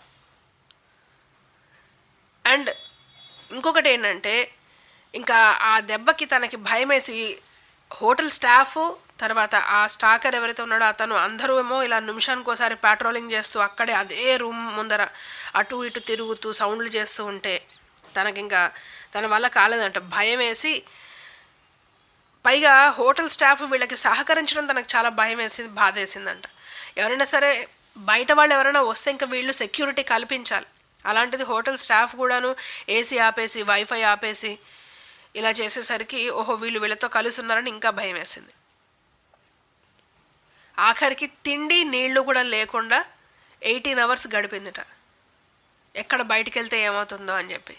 అండ్ ఇంకొకటి ఏంటంటే ఇంకా ఆ దెబ్బకి తనకి భయమేసి హోటల్ స్టాఫ్ తర్వాత ఆ స్టాకర్ ఎవరైతే ఉన్నాడో అతను అందరూ ఏమో ఇలా నిమిషానికి ఒకసారి పాట్రోలింగ్ చేస్తూ అక్కడే అదే రూమ్ ముందర అటు ఇటు తిరుగుతూ సౌండ్లు చేస్తూ ఉంటే తనకి ఇంకా తన వల్ల కాలేదంట భయం వేసి పైగా హోటల్ స్టాఫ్ వీళ్ళకి సహకరించడం తనకు చాలా భయం వేసింది బాధ వేసిందంట ఎవరైనా సరే బయట వాళ్ళు ఎవరైనా వస్తే ఇంకా వీళ్ళు సెక్యూరిటీ కల్పించాలి అలాంటిది హోటల్ స్టాఫ్ కూడాను ఏసీ ఆపేసి వైఫై ఆపేసి ఇలా చేసేసరికి ఓహో వీళ్ళు వీళ్ళతో కలిసి ఉన్నారని ఇంకా భయం వేసింది ఆఖరికి తిండి నీళ్లు కూడా లేకుండా ఎయిటీన్ అవర్స్ గడిపిందిట ఎక్కడ బయటికి వెళ్తే ఏమవుతుందో అని చెప్పి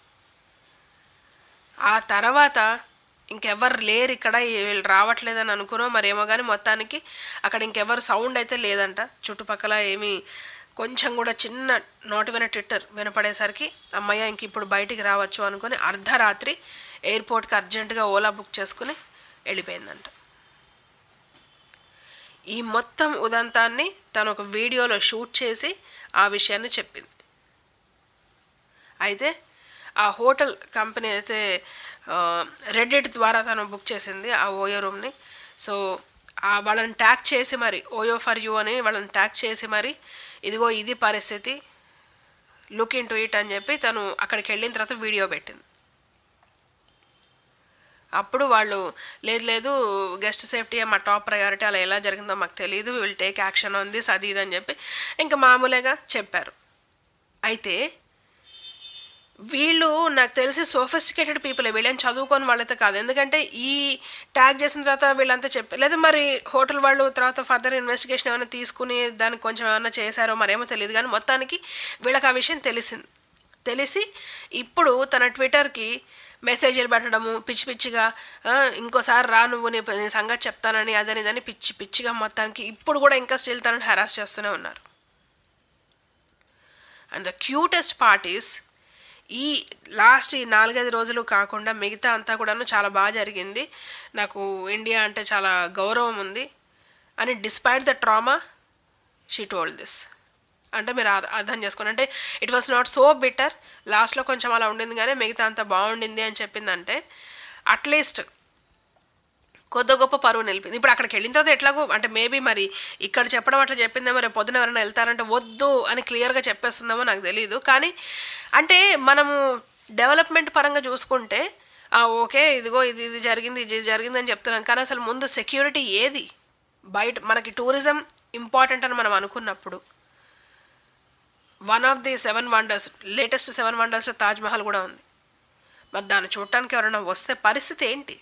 ఆ తర్వాత ఇంకెవ్వరు లేరు ఇక్కడ వీళ్ళు రావట్లేదని అనుకున్నాం మరేమో కానీ మొత్తానికి అక్కడ ఇంకెవ్వరు సౌండ్ అయితే లేదంట చుట్టుపక్కల ఏమీ కొంచెం కూడా చిన్న నోటి విన ట్విట్టర్ వినపడేసరికి అమ్మయ్య ఇంక ఇప్పుడు బయటికి రావచ్చు అనుకుని అర్ధరాత్రి ఎయిర్పోర్ట్కి అర్జెంటుగా ఓలా బుక్ చేసుకుని వెళ్ళిపోయిందంట ఈ మొత్తం ఉదంతాన్ని తను ఒక వీడియోలో షూట్ చేసి ఆ విషయాన్ని చెప్పింది అయితే ఆ హోటల్ కంపెనీ అయితే రెడిట్ ద్వారా తను బుక్ చేసింది ఆ ఓయో రూమ్ని సో ఆ వాళ్ళని ట్యాగ్ చేసి మరి ఓయో ఫర్ యూ అని వాళ్ళని ట్యాగ్ చేసి మరి ఇదిగో ఇది పరిస్థితి లుక్ ఇన్ టు ఇట్ అని చెప్పి తను అక్కడికి వెళ్ళిన తర్వాత వీడియో పెట్టింది అప్పుడు వాళ్ళు లేదు లేదు గెస్ట్ సేఫ్టీ మా టాప్ ప్రయారిటీ అలా ఎలా జరిగిందో మాకు తెలియదు will take action on this అది ఇది అని చెప్పి ఇంకా మామూలుగా చెప్పారు అయితే వీళ్ళు నాకు తెలిసి సోఫిస్టికేటెడ్ పీపుల్ వీళ్ళని చదువుకొని వాళ్ళైతే కాదు ఎందుకంటే ఈ ట్యాగ్ చేసిన తర్వాత వీళ్ళంతా చెప్పి లేదా మరి హోటల్ వాళ్ళు తర్వాత ఫర్దర్ ఇన్వెస్టిగేషన్ ఏమైనా తీసుకుని దానికి కొంచెం ఏమైనా చేశారో మరేమో తెలియదు కానీ మొత్తానికి వీళ్ళకి ఆ విషయం తెలిసింది తెలిసి ఇప్పుడు తన ట్విట్టర్కి మెసేజ్లు పెట్టడము పిచ్చి పిచ్చిగా "ఆ, ఇంకోసారి రా నువ్వు నీ నీ సంగతి చెప్తానని అదని ఇదని పిచ్చి పిచ్చిగా మొత్తానికి ఇప్పుడు కూడా ఇంకా స్టిల్ తనని హెరాస్ చేస్తూనే ఉన్నారు అండ్ ద క్యూటెస్ట్ పార్టీస్ ఈ లాస్ట్ ఈ నాలుగైదు రోజులు కాకుండా మిగతా అంతా కూడాను చాలా బాగా జరిగింది నాకు ఇండియా అంటే చాలా గౌరవం ఉంది అని despite the trauma she told this అంటే మీరు అర్- అర్థం చేసుకోండి అంటే it was not so better లాస్ట్లో కొంచెం అలా ఉండింది కానీ మిగతా అంతా బాగుండింది అని చెప్పిందంటే అట్లీస్ట్ కొద్ది గొప్ప పరువు నిలిపింది ఇప్పుడు అక్కడికి వెళ్ళిన తర్వాత ఎట్లాగో అంటే మేబీ మరి ఇక్కడ చెప్పడం అట్లా చెప్పిందేమో రేపు పొద్దున ఎవరైనా వెళ్తారంటే వద్దు అని క్లియర్గా చెప్పేస్తుందేమో నాకు తెలియదు కానీ అంటే మనము డెవలప్మెంట్ పరంగా చూసుకుంటే "ఆ, ఓకే ఇదిగో ఇది ఇది జరిగింది ఇది జరిగింది అని చెప్తున్నాం కానీ అసలు ముందు సెక్యూరిటీ ఏది బయట మనకి టూరిజం ఇంపార్టెంట్ అని మనం అనుకున్నప్పుడు one of the seven wonders latest seven వండర్స్లో తాజ్ మహల్ కూడా ఉంది మరి దాన్ని చూడటానికి ఎవరైనా వస్తే పరిస్థితి ఏంటి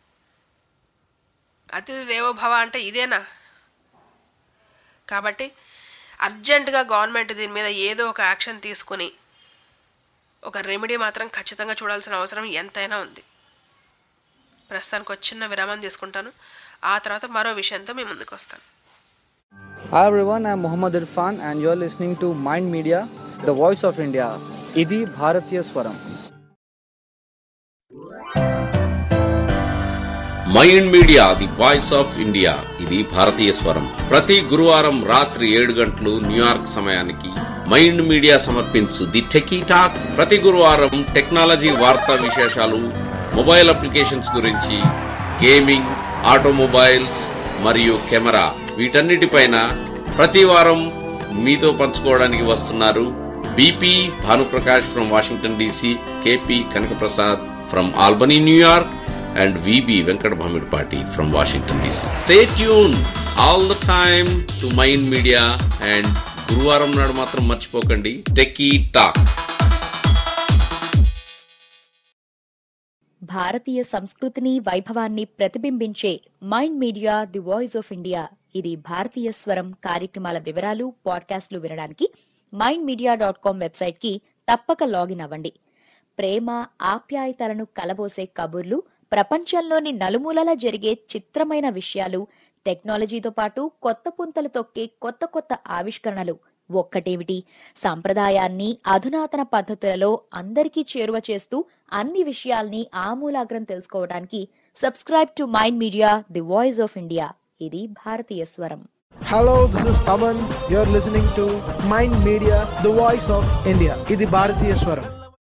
అతిథి దేవోభవ అంటే ఇదేనా కాబట్టి అర్జెంటుగా గవర్నమెంట్ దీని మీద ఏదో ఒక యాక్షన్ తీసుకుని ఒక రెమెడీ మాత్రం ఖచ్చితంగా చూడాల్సిన అవసరం ఎంతైనా ఉంది ప్రస్తుతానికి ఒక చిన్న విరామం తీసుకుంటాను ఆ తర్వాత మరో విషయంతో మీ ముందుకు వస్తాను Hi everyone, I'm Muhammad Irfan and you're listening to Mind Media, the voice of India. Idi Bharatiya Swaram. Mind Media the voice of India ఇది భారతీయ స్వరం ప్రతి గురువారం రాత్రి ఏడు గంటలు న్యూయార్క్ సమయానికి మైండ్ మీడియా సమర్పించు ది టెకీ టాక్ ప్రతి గురువారం టెక్నాలజీ వార్తా విశేషాలు మొబైల్ అప్లికేషన్స్ గురించి గేమింగ్ ఆటోమొబైల్స్ మరియు కెమెరా వీటన్నిటిపైన ప్రతి వారం మీతో పంచుకోవడానికి వస్తున్నారు BP Bhanuprakash from Washington DC KP Kanakaprasad from Albany New York and VB Venkat Bhamidpati from Washington DC. Stay tuned all the time to Mind Media and గురువారం నాడు మాత్రం మర్చిపోకండి టెకీ టాక్ భారతీయ సంస్కృతిని వైభవాన్ని ప్రతిబింబించే Mind Media the voice of India ఇది భారతీయ స్వరం కార్యక్రమాల వివరాలు పాడ్కాస్ట్లు వినడానికి Mind Media dot com website కి తప్పక లాగిన్ అవ్వండి ప్రేమ ఆప్యాయతలను కలబోసే కబుర్లు ప్రపంచంలోని నలుమూలలా జరిగే చిత్రమైన విషయాలు టెక్నాలజీతో పాటు కొత్త పుంతలు తొక్కే కొత్త కొత్త ఆవిష్కరణలు ఒక్కటేమిటి సాంప్రదాయాన్ని అధునాతన పద్ధతులలో అందరికీ చేరువ చేస్తూ అన్ని విషయాల్ని ఆమూలాగ్రం తెలుసుకోవడానికి subscribe to Mind Media the voice of India ఇది భారతీయ స్వరం Hello, this is Taman. You're listening to Mind Media, the voice of India. ఇది భారతీయ స్వరం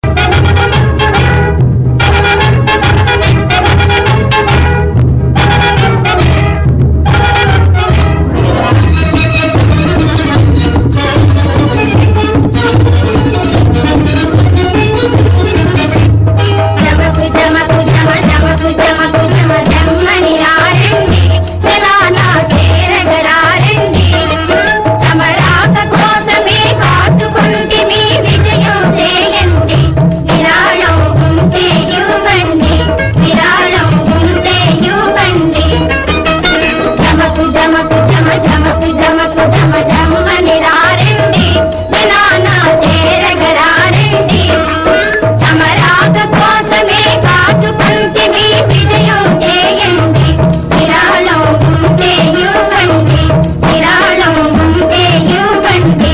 జమకు జమకు జమ జమకు జమకు జమ జమ్మని రారండి జనానా చేరగరారండి చమరాక కోసమే కాచుకుంటే మీ విజయం చేయండి విరాళం ఉంటే ఇవ్వండి విరాళం ఉంటే ఇవ్వండి జమకు జమకు జమ జమకు జమకు జమ జమ్మని రారండి జనానా చేరగరారండి సమరాక కోసమే కాచుకుంటే మీ విజయం చేయండి విరాళం ఉంటే ఇవ్వండి విరాళం ఉంటే ఇవ్వండి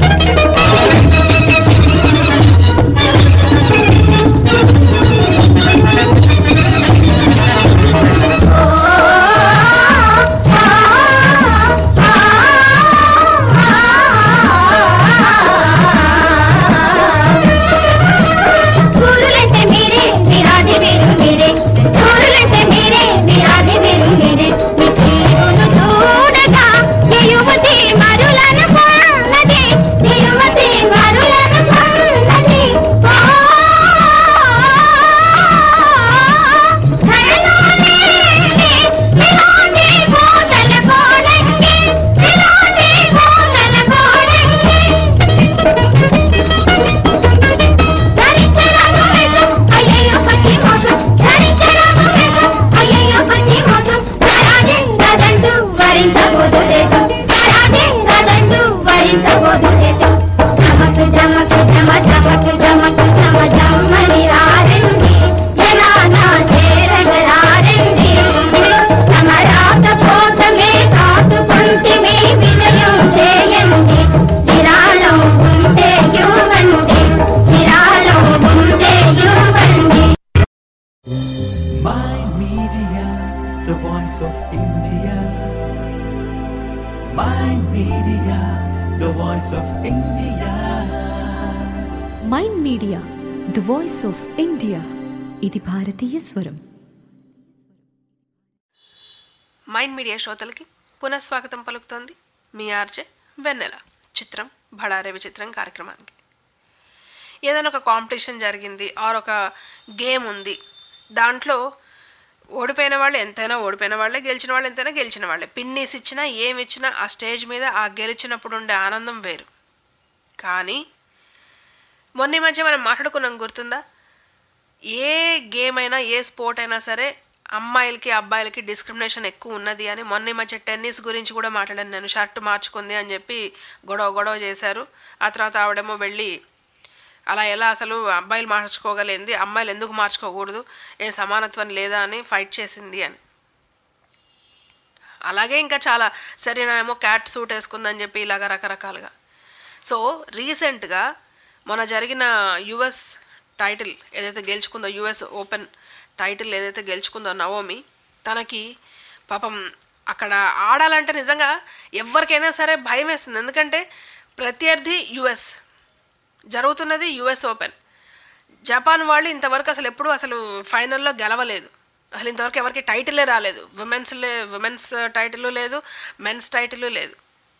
సూర్యులంటే మీరే మీరాది మీరు మీరే సూర్యులంటే మీరే మీరాది మీరు మీరే మీ పేరును చూడగా ఏ యువతి మరులను కొన్నది ఏ యువతి మరులను కొన్నది ఓ, ధరలోనే ఇలాంటి కోతల కోడంగి ఇలాంటి కోతల కోడంగి ధరించరాదు వేషం అయ్యయ్యో పచ్చి మోసం ధరించరాదు వేషం అయ్యయ్యో పచ్చి మోసం రాజే రాదంటూ వరించబోదు దేశం రాజే రాదంటూ వరించబోదు దేశం జమకు జమకు జమ జమకు జమకు జమ జమ్మని రారండి జనానా చేరగరారండి సమరాత కోసమే కాచుకుంటే మీ విజయం చేయండి విరాళం ఉంటే ఇవ్వండి విరాళం ఉంటే ఇవ్వండి Mind Media, the voice of India. Mind Media, the voice of India. Mind Media the voice of India ఇది భారతీయ స్వరం మైండ్ మీడియా శ్రోతలకి పునఃస్వాగతం పలుకుతోంది మీ ఆర్జే వెన్నెల చిత్రం బడారే విచిత్రం కార్యక్రమానికి ఏదైనా ఒక కాంపిటీషన్ జరిగింది ఆర్ ఒక గేమ్ ఉంది దాంట్లో ఓడిపోయిన వాళ్ళు ఎంతైనా ఓడిపోయిన వాళ్ళే గెలిచిన వాళ్ళు ఎంతైనా గెలిచిన వాళ్ళే పిన్నీస్ ఇచ్చినా ఏమి ఇచ్చినా ఆ స్టేజ్ మీద ఆ గెలిచినప్పుడు ఉండే ఆనందం వేరు కానీ మొన్న ఈ మధ్య మనం మాట్లాడుకున్నాం గుర్తుందా ఏ గేమ్ అయినా ఏ స్పోర్ట్ అయినా సరే అమ్మాయిలకి అబ్బాయిలకి డిస్క్రిమినేషన్ ఎక్కువ ఉన్నది అని మొన్న ఈ మధ్య టెన్నిస్ గురించి కూడా మాట్లాడాను నేను షర్ట్ మార్చుకుంది అని చెప్పి గొడవ గొడవ చేశారు ఆ తర్వాత ఆవిడేమో వెళ్ళి అలా ఎలా అసలు అబ్బాయిలు మార్చుకోగలిగింది అమ్మాయిలు ఎందుకు మార్చుకోకూడదు ఏ సమానత్వం లేదా అని ఫైట్ చేసింది అని అలాగే ఇంకా చాలా సరేనా ఏమో క్యాట్ సూట్ వేసుకుందని చెప్పి ఇలాగ రకరకాలుగా సో రీసెంట్గా మొన్న జరిగిన యుఎస్ టైటిల్ ఏదైతే గెలుచుకుందో యుఎస్ ఓపెన్ టైటిల్ ఏదైతే గెలుచుకుందో నవోమి తనకి పాపం అక్కడ ఆడాలంటే నిజంగా ఎవరికైనా సరే భయం వేస్తుంది ఎందుకంటే ప్రత్యర్థి యుఎస్ జరుగుతున్నది యుఎస్ ఓపెన్ జపాన్ వాళ్ళు ఇంతవరకు అసలు ఎప్పుడూ అసలు ఫైనల్లో గెలవలేదు అసలు ఇంతవరకు ఎవరికి టైటిలే రాలేదు ఉమెన్స్ లే ఉమెన్స్ టైటిల్ లేదు మెన్స్ టైటిల్ లేదు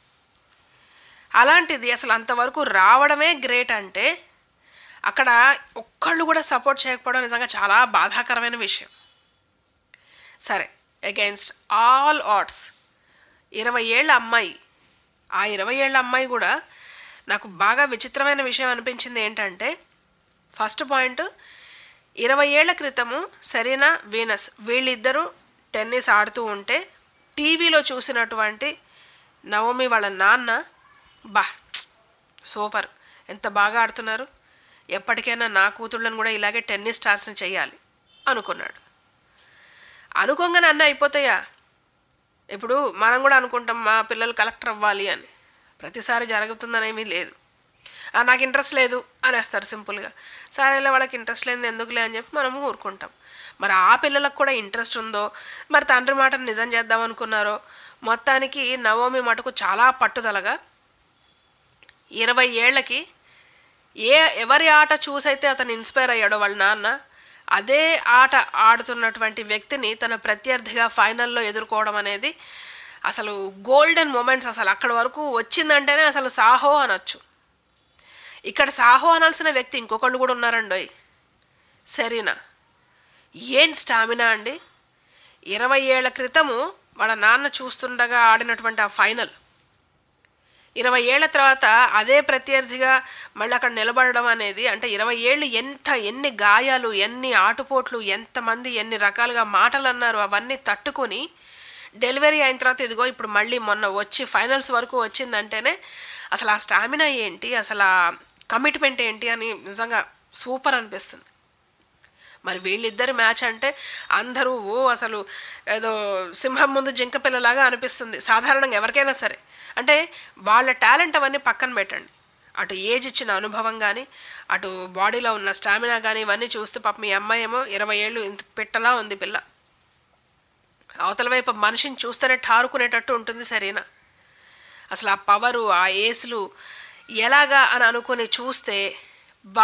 అలాంటిది అసలు అంతవరకు రావడమే గ్రేట్ అంటే అక్కడ ఒక్కళ్ళు కూడా సపోర్ట్ చేయకపోవడం నిజంగా చాలా బాధాకరమైన విషయం సరే అగైన్స్ట్ ఆల్ ఆర్ట్స్ ఇరవై ఏళ్ళ అమ్మాయి ఆ ఇరవై ఏళ్ళ అమ్మాయి కూడా నాకు బాగా విచిత్రమైన విషయం అనిపించింది ఏంటంటే ఫస్ట్ పాయింట్ ఇరవై ఏళ్ల క్రితము సెరీనా వీనస్ వీళ్ళిద్దరూ టెన్నిస్ ఆడుతూ ఉంటే టీవీలో చూసినటువంటి నవమి వాళ్ళ నాన్న బా సూపర్ ఎంత బాగా ఆడుతున్నారు ఎప్పటికైనా నా కూతుళ్ళని కూడా ఇలాగే టెన్నిస్ స్టార్స్ని చేయాలి అనుకున్నాడు అనుకోగానే అన్నీ అయిపోతాయా ఇప్పుడు మనం కూడా అనుకుంటాం మా పిల్లలు కలెక్టర్ అవ్వాలి అని ప్రతిసారి జరుగుతుందనేమీ లేదు "ఆ, నాకు ఇంట్రెస్ట్ లేదు అనేస్తారు సింపుల్గా సరేలే వాళ్ళకి ఇంట్రెస్ట్ లేని ఎందుకులే అని చెప్పి మనము ఊరుకుంటాం మరి ఆ పిల్లలకు కూడా ఇంట్రెస్ట్ ఉందో మరి తండ్రి మాటను నిజం చేద్దాం అనుకున్నారో మొత్తానికి నవోమి మటుకు చాలా పట్టుదలగా ఇరవై ఏళ్ళకి ఏ ఎవరి ఆట చూసైతే అతను ఇన్స్పైర్ అయ్యాడో వాళ్ళ నాన్న అదే ఆట ఆడుతున్నటువంటి వ్యక్తిని తన ప్రత్యర్థిగా ఫైనల్లో ఎదుర్కోవడం అనేది అసలు గోల్డెన్ మూమెంట్స్ అసలు అక్కడి వరకు వచ్చిందంటేనే అసలు సాహో అనొచ్చు ఇక్కడ సాహో అనాల్సిన వ్యక్తి ఇంకొకళ్ళు కూడా ఉన్నారండోయ్ సరేనా ఏం స్టామినా అండి ఇరవై ఏళ్ల క్రితము వాళ్ళ నాన్న చూస్తుండగా ఆడినటువంటి ఆ ఫైనల్ ఇరవై ఏళ్ల తర్వాత అదే ప్రత్యర్థిగా మళ్ళీ అక్కడ నిలబడడం అనేది అంటే ఇరవై ఏళ్ళు ఎంత ఎన్ని గాయాలు ఎన్ని ఆటుపోట్లు ఎంతమంది ఎన్ని రకాలుగా మాటలు అన్నారు అవన్నీ తట్టుకొని డెలివరీ అయిన తర్వాత ఇదిగో ఇప్పుడు మళ్ళీ మొన్న వచ్చి ఫైనల్స్ వరకు వచ్చిందంటేనే అసలు ఆ స్టామినా ఏంటి అసలు ఆ కమిట్మెంట్ ఏంటి అని నిజంగా సూపర్ అనిపిస్తుంది మరి వీళ్ళిద్దరి మ్యాచ్ అంటే అందరూ ఓ అసలు ఏదో సింహం ముందు జింక పిల్లలాగా అనిపిస్తుంది సాధారణంగా ఎవరికైనా సరే అంటే వాళ్ళ టాలెంట్ అవన్నీ పక్కన పెట్టండి అటు ఏజ్ ఇచ్చిన అనుభవం కానీ అటు బాడీలో ఉన్న స్టామినా కానీ ఇవన్నీ చూస్తే పాప మీ అమ్మాయి ఏమో ఇరవై ఏళ్ళు ఇంత పిట్టలా ఉంది పిల్ల అవతల వైపు మనిషిని చూస్తేనే ఠారుకునేటట్టు ఉంటుంది సరేనా అసలు ఆ పవరు ఆ ఏసులు ఎలాగా అని అనుకుని చూస్తే బా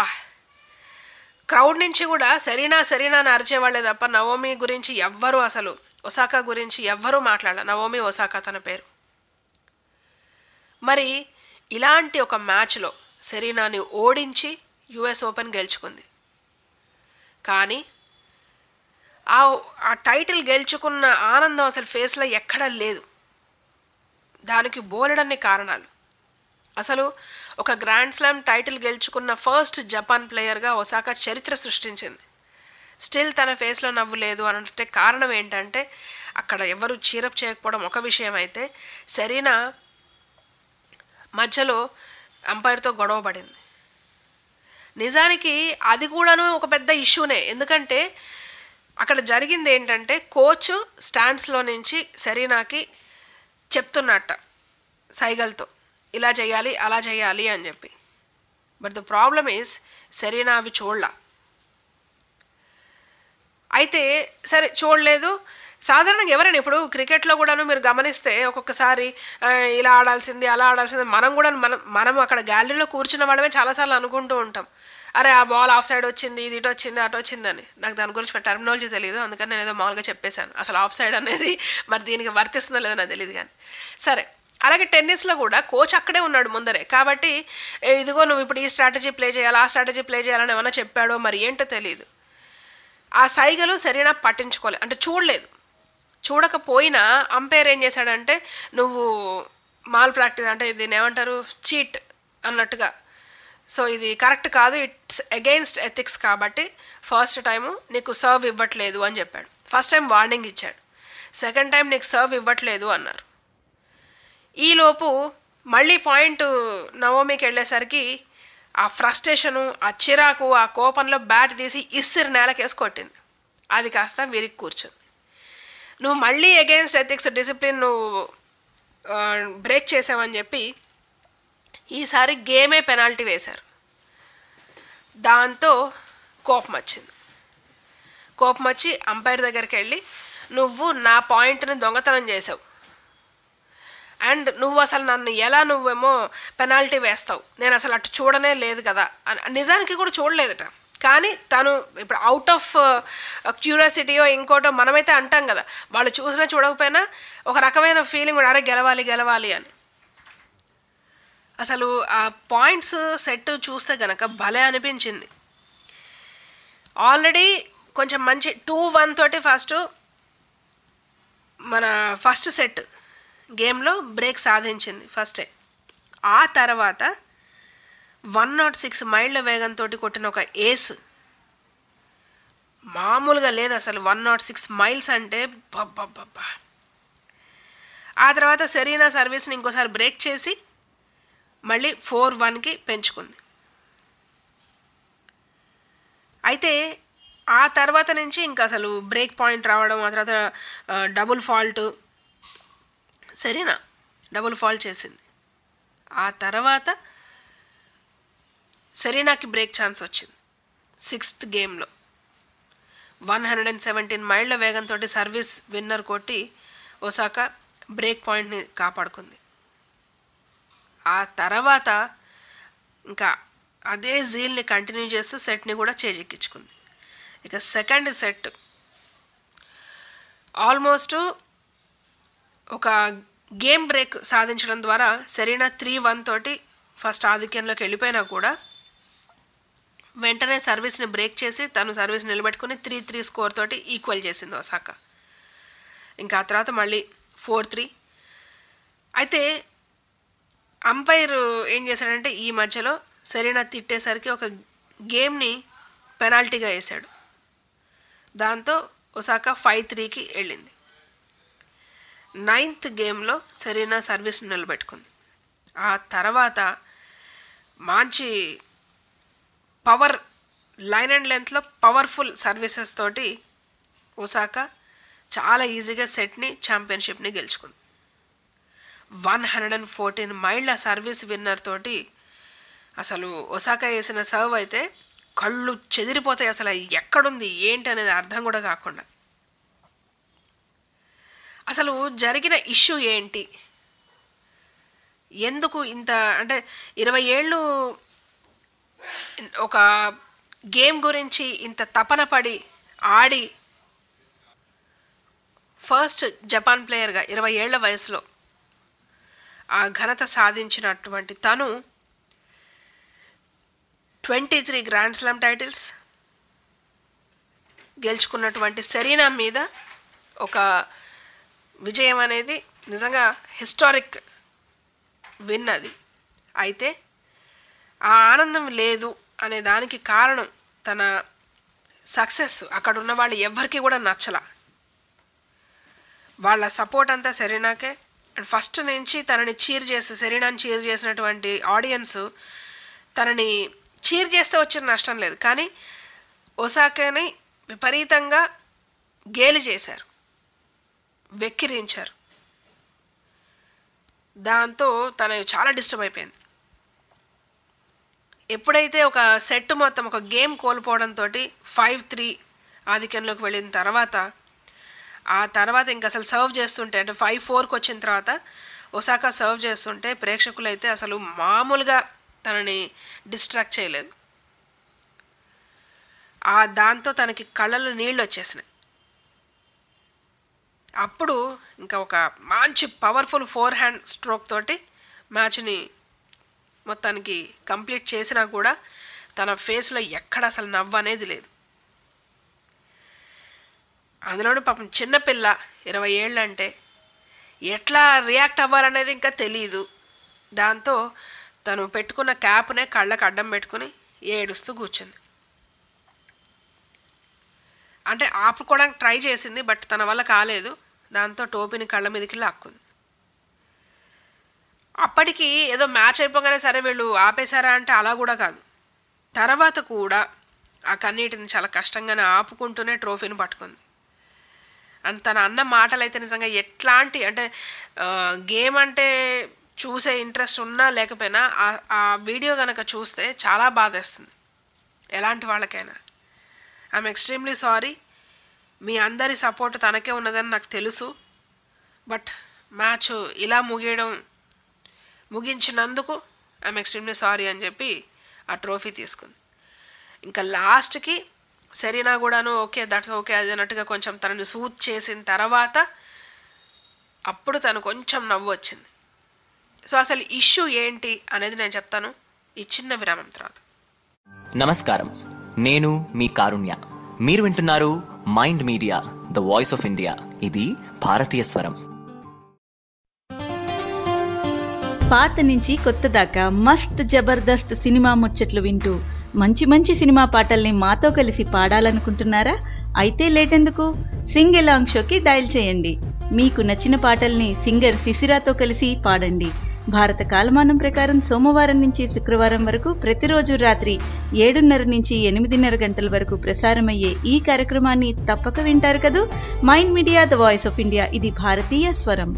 క్రౌడ్ నుంచి కూడా సరీనా సరీనా అని అరిచేవాళ్ళే తప్ప నవోమి గురించి ఎవ్వరూ అసలు ఒసాకా గురించి ఎవ్వరూ మాట్లాడాల నవోమి ఒసాకా తన పేరు మరి ఇలాంటి ఒక మ్యాచ్లో సెరీనాని ఓడించి యుఎస్ ఓపెన్ గెలుచుకుంది కానీ ఆ ఆ టైటిల్ గెలుచుకున్న ఆనందం అసలు ఫేస్లో ఎక్కడా లేదు దానికి బోలెడన్ని కారణాలు అసలు ఒక గ్రాండ్ స్లామ్ టైటిల్ గెలుచుకున్న ఫస్ట్ జపాన్ ప్లేయర్గా ఒసాకా చరిత్ర సృష్టించింది స్టిల్ తన ఫేస్లో నవ్వు లేదు అనంటే కారణం ఏంటంటే అక్కడ ఎవరు చీరప్ చేయకపోవడం ఒక విషయం అయితే సెరీనా మధ్యలో అంపైర్తో గొడవ పడింది నిజానికి అది కూడాను ఒక పెద్ద ఇష్యూనే ఎందుకంటే అక్కడ జరిగింది ఏంటంటే కోచ్ స్టాండ్స్లో నుంచి సెరీనాకి చెప్తున్నట్ట సైగల్తో ఇలా చేయాలి అలా చేయాలి అని చెప్పి but the problem is Serena అవి చూడలా అయితే సరే చూడలేదు సాధారణంగా ఎవరైనా ఇప్పుడు క్రికెట్లో కూడాను మీరు గమనిస్తే ఒక్కొక్కసారి ఆ, ఇలా ఆడాల్సింది అలా ఆడాల్సింది మనం కూడా మనం మనం అక్కడ గ్యాలరీలో కూర్చున్న వాళ్ళమే చాలాసార్లు అనుకుంటూ ఉంటాం అరే ఆ బాల్ ఆఫ్ సైడ్ వచ్చింది ఇది ఇటు వచ్చింది అటు వచ్చిందని నాకు దాని గురించి టర్మినాలజీ తెలియదు అందుకని నేను ఏదో మామూలుగా చెప్పేశాను అసలు ఆఫ్ సైడ్ అనేది మరి దీనికి వర్తిస్తుందో లేదో నాకు తెలియదు కానీ సరే అలాగే టెన్నిస్లో కూడా కోచ్ అక్కడే ఉన్నాడు ముందరే కాబట్టి "ఏ, ఇదిగో నువ్వు ఇప్పుడు ఈ స్ట్రాటజీ ప్లే చేయాలి ఆ స్ట్రాటజీ ప్లే చేయాలని ఏమైనా చెప్పాడో మరి ఏంటో తెలియదు ఆ సైగలు సరైన పట్టించుకోలేదు అంటే చూడలేదు చూడకపోయినా అంపైర్ ఏం చేశాడంటే నువ్వు మాల్ ప్రాక్టీస్ అంటే దీన్ని ఏమంటారు చీట్ అన్నట్టుగా సో ఇది కరెక్ట్ కాదు ఇట్స్ అగెయిన్స్ట్ ఎథిక్స్ కాబట్టి ఫస్ట్ టైము నీకు సర్వ్ ఇవ్వట్లేదు అని చెప్పాడు ఫస్ట్ టైం వార్నింగ్ ఇచ్చాడు సెకండ్ టైం నీకు సర్వ్ ఇవ్వట్లేదు అన్నారు ఈలోపు మళ్ళీ పాయింట్ నవోమికి వెళ్ళేసరికి ఆ ఫ్రస్ట్రేషను ఆ చిరాకు ఆ కోపంలో బ్యాట్ తీసి ఇస్సిరి నేలకేసి కొట్టింది అది కాస్త విరిగి కూర్చుంది నువ్వు మళ్ళీ అగెయిన్స్ట్ ఎథిక్స్ డిసిప్లిన్ నువ్వు బ్రేక్ చేసావని చెప్పి ఈసారి గేమే పెనాల్టీ వేశారు దాంతో కోపం వచ్చింది కోపం వచ్చి అంపైర్ దగ్గరికి వెళ్ళి నువ్వు నా పాయింట్ని దొంగతనం చేసావు అండ్ నువ్వు అసలు నన్ను ఎలా నువ్వేమో పెనాల్టీ వేస్తావు నేను అసలు అటు చూడనే లేదు కదా అని నిజానికి కూడా చూడలేదట కానీ తను ఇప్పుడు అవుట్ ఆఫ్ క్యూరియాసిటీయో ఇంకోటో మనమైతే అంటాం కదా వాళ్ళు చూసినా చూడకపోయినా ఒక రకమైన ఫీలింగ్ కూడా అరే గెలవాలి గెలవాలి అని అసలు ఆ పాయింట్స్ సెట్ చూస్తే గనక భలే అనిపించింది ఆల్రెడీ కొంచెం మంచి టూ వన్ తోటి ఫస్ట్ మన ఫస్ట్ సెట్ గేమ్లో బ్రేక్ సాధించింది ఫస్టే ఆ తర్వాత వన్ నాట్ సిక్స్ మైళ్ళ వేగంతో కొట్టిన ఒక ఏస్ మామూలుగా లేదు అసలు వన్ నాట్ సిక్స్ మైల్స్ అంటే బబ్బబ్బబ్బా ఆ తర్వాత సెరీనా సర్వీస్ని ఇంకోసారి బ్రేక్ చేసి మళ్ళీ ఫోర్ వన్కి పెంచుకుంది అయితే ఆ తర్వాత నుంచి ఇంకా అసలు బ్రేక్ పాయింట్ రావడం ఆ తర్వాత డబుల్ ఫాల్ట్ సరేనా డబుల్ ఫాల్ట్ చేసింది ఆ తర్వాత సెరీనాకి బ్రేక్ ఛాన్స్ వచ్చింది సిక్స్త్ గేమ్లో వన్ హండ్రెడ్ అండ్ సెవెంటీన్ మైళ్ళ వేగంతో సర్వీస్ విన్నర్ కొట్టి ఒసాక బ్రేక్ పాయింట్ని కాపాడుకుంది ఆ తర్వాత ఇంకా అదే జీల్ని కంటిన్యూ చేస్తూ సెట్ని కూడా చేజెక్కించుకుంది ఇక సెకండ్ సెట్ ఆల్మోస్ట్ ఒక గేమ్ బ్రేక్ సాధించడం ద్వారా సెరీనా త్రీ వన్ తోటి ఫస్ట్ ఆధిక్యంలోకి వెళ్ళిపోయినా కూడా వెంటనే సర్వీస్ని బ్రేక్ చేసి తను సర్వీస్ నిలబెట్టుకుని త్రీ త్రీ స్కోర్ తోటి ఈక్వల్ చేసింది ఒసాక ఇంకా ఆ తర్వాత మళ్ళీ ఫోర్ త్రీ అయితే అంపైర్ ఏం చేశాడంటే ఈ మధ్యలో సెరీనా తిట్టేసరికి ఒక గేమ్ని పెనాల్టీగా వేశాడు దాంతో ఒసాక ఫైవ్ త్రీకి వెళ్ళింది నైన్త్ గేమ్లో సెరీనా సర్వీస్ నిలబెట్టుకుంది ఆ తర్వాత మంచి పవర్ లైన్ అండ్ లెంత్లో పవర్ఫుల్ సర్వీసెస్ తోటి ఒసాక చాలా ఈజీగా సెట్ని ఛాంపియన్షిప్ని గెలుచుకుంది వన్ హండ్రెడ్ అండ్ ఫోర్టీన్ మైళ్ళ సర్వీస్ విన్నర్ తోటి అసలు ఒసాకా వేసిన సర్వ్ అయితే కళ్ళు చెదిరిపోతాయి అసలు ఎక్కడుంది ఏంటి అనేది అర్థం కూడా కాకుండా అసలు జరిగిన ఇష్యూ ఏంటి ఎందుకు ఇంత అంటే ఇరవై ఏళ్ళు ఒక గేమ్ గురించి ఇంత తపన పడి ఆడి ఫస్ట్ జపాన్ ప్లేయర్గా ఇరవై ఏళ్ల వయసులో ఆ ఘనత సాధించినటువంటి తను twenty three grand slam titles గెలుచుకున్నటువంటి సెరీనా మీద ఒక విజయం అనేది నిజంగా హిస్టారిక్ విన్ అది అయితే ఆ ఆనందం లేదు అనే దానికి కారణం తన సక్సెస్ అక్కడ ఉన్న వాళ్ళు ఎవ్వరికి కూడా నచ్చల వాళ్ళ సపోర్ట్ అంతా సెరీనాకే అండ్ ఫస్ట్ నుంచి తనని చీర్ చేసి సెరీనాని చీర్ చేసినటువంటి ఆడియన్స్ తనని చీర్ చేస్తే వచ్చిన నష్టం లేదు కానీ ఒసాకాని విపరీతంగా గేలి చేశారు వెక్కిరించారు దాంతో తను చాలా డిస్టర్బ్ అయిపోయింది ఎప్పుడైతే ఒక సెట్ మొత్తం ఒక గేమ్ కోల్పోవడంతో ఫైవ్ త్రీ ఆధిక్యంలోకి వెళ్ళిన తర్వాత ఆ తర్వాత ఇంక అసలు సర్వ్ చేస్తుంటే అంటే ఫైవ్ ఫోర్కి వచ్చిన తర్వాత ఒసాకా సర్వ్ చేస్తుంటే ప్రేక్షకులు అయితే అసలు మామూలుగా తనని డిస్ట్రాక్ట్ చేయలేదు ఆ దాంతో తనకి కళ్ళలో నీళ్ళు వచ్చేసినాయి అప్పుడు ఇంకా ఒక మంచి పవర్ఫుల్ ఫోర్ హ్యాండ్ స్ట్రోక్ తోటి మ్యాచ్ని మొత్తానికి కంప్లీట్ చేసినా కూడా తన ఫేస్లో ఎక్కడ అసలు నవ్వు అనేది లేదు అందులోనూ పాపం చిన్నపిల్ల ఇరవై ఏళ్ళు అంటే ఎట్లా రియాక్ట్ అవ్వాలనేది ఇంకా తెలియదు దాంతో తను పెట్టుకున్న క్యాప్నే కళ్ళకు అడ్డం పెట్టుకుని ఏడుస్తూ కూర్చుంది అంటే ఆపుకోవడానికి ట్రై చేసింది బట్ తన వల్ల కాలేదు దాంతో టోపీని కళ్ళ మీదకి లాక్కుంది అప్పటికి ఏదో మ్యాచ్ అయిపోగానే సరే వీళ్ళు ఆపేశారా అంటే అలా కూడా కాదు తర్వాత కూడా ఆ కన్నీటిని చాలా కష్టంగానే ఆపుకుంటూనే ట్రోఫీని పట్టుకుంది అండ్ తన అన్న మాటలు అయితే నిజంగా ఎట్లాంటి అంటే గేమ్ అంటే చూసే ఇంట్రెస్ట్ ఉన్నా లేకపోయినా ఆ- ఆ వీడియో కనుక చూస్తే చాలా బాధేస్తుంది ఎలాంటి వాళ్ళకైనా ఐఎమ్ ఎక్స్ట్రీమ్లీ సారీ మీ అందరి సపోర్ట్ తనకే ఉన్నదని నాకు తెలుసు బట్ మ్యాచ్ ఇలా ముగియడం ముగించినందుకు ఐఎమ్ ఎక్స్ట్రీమ్లీ సారీ అని చెప్పి ఆ ట్రోఫీ తీసుకుంది ఇంకా లాస్ట్కి సెరీనా కూడాను ఓకే దట్స్ ఓకే అది అన్నట్టుగా కొంచెం తనని సూత్ చేసిన తర్వాత అప్పుడు తను కొంచెం నవ్వు వచ్చింది సో అసలు ఇష్యూ ఏంటి అనేది నేను చెప్తాను ఈ చిన్న విరామం తర్వాత నమస్కారం నేను మీ కారుణ్య మీరు వింటున్నారు Mind Media the voice of India ఇది భారతీయ స్వరం పాత నుంచి కొత్త దాకా మస్త్ జబర్దస్త్ సినిమా ముచ్చట్లు వింటూ మంచి మంచి సినిమా పాటల్ని మాతో కలిసి పాడాలనుకుంటున్నారా అయితే లేటెందుకు సింగ్ ఎలాంగ్ షోకి డయల్ చేయండి మీకు నచ్చిన పాటల్ని సింగర్ శిశిరాతో కలిసి పాడండి భారత కాలమానం ప్రకారం సోమవారం నుంచి శుక్రవారం వరకు ప్రతిరోజు రాత్రి ఏడున్నర నుంచి ఎనిమిదిన్నర గంటల వరకు ప్రసారమయ్యే ఈ కార్యక్రమాన్ని తప్పక వింటారు కదూ Mind Media the voice of India ఇది భారతీయ స్వరం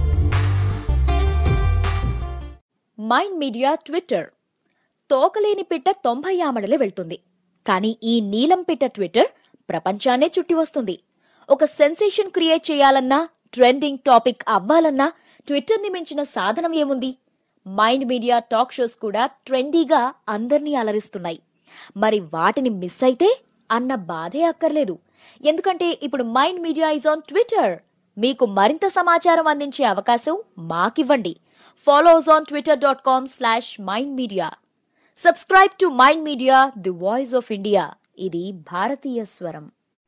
మైండ్ మీడియా ట్విట్టర్ తోకలేని పిట్ట తొంభై ఆమడలే వెళ్తుంది కానీ ఈ నీలం పిట్ట ట్విట్టర్ ప్రపంచాన్నే చుట్టి వస్తుంది ఒక సెన్సేషన్ క్రియేట్ చేయాలన్నా ట్రెండింగ్ టాపిక్ అవ్వాలన్నా ట్విట్టర్ని మించిన సాధనం ఏముంది మైండ్ మీడియా టాక్ షోస్ కూడా ట్రెండీగా అందర్నీ అలరిస్తున్నాయి మరి వాటిని మిస్ అయితే అన్న బాధే అక్కర్లేదు ఎందుకంటే ఇప్పుడు Mind Media is on Twitter మీకు మరింత సమాచారం అందించే అవకాశం మాకివ్వండి follows on Twitter dot com slash Mind Media subscribe to Mind Media the voice of India ఇది భారతీయ స్వరం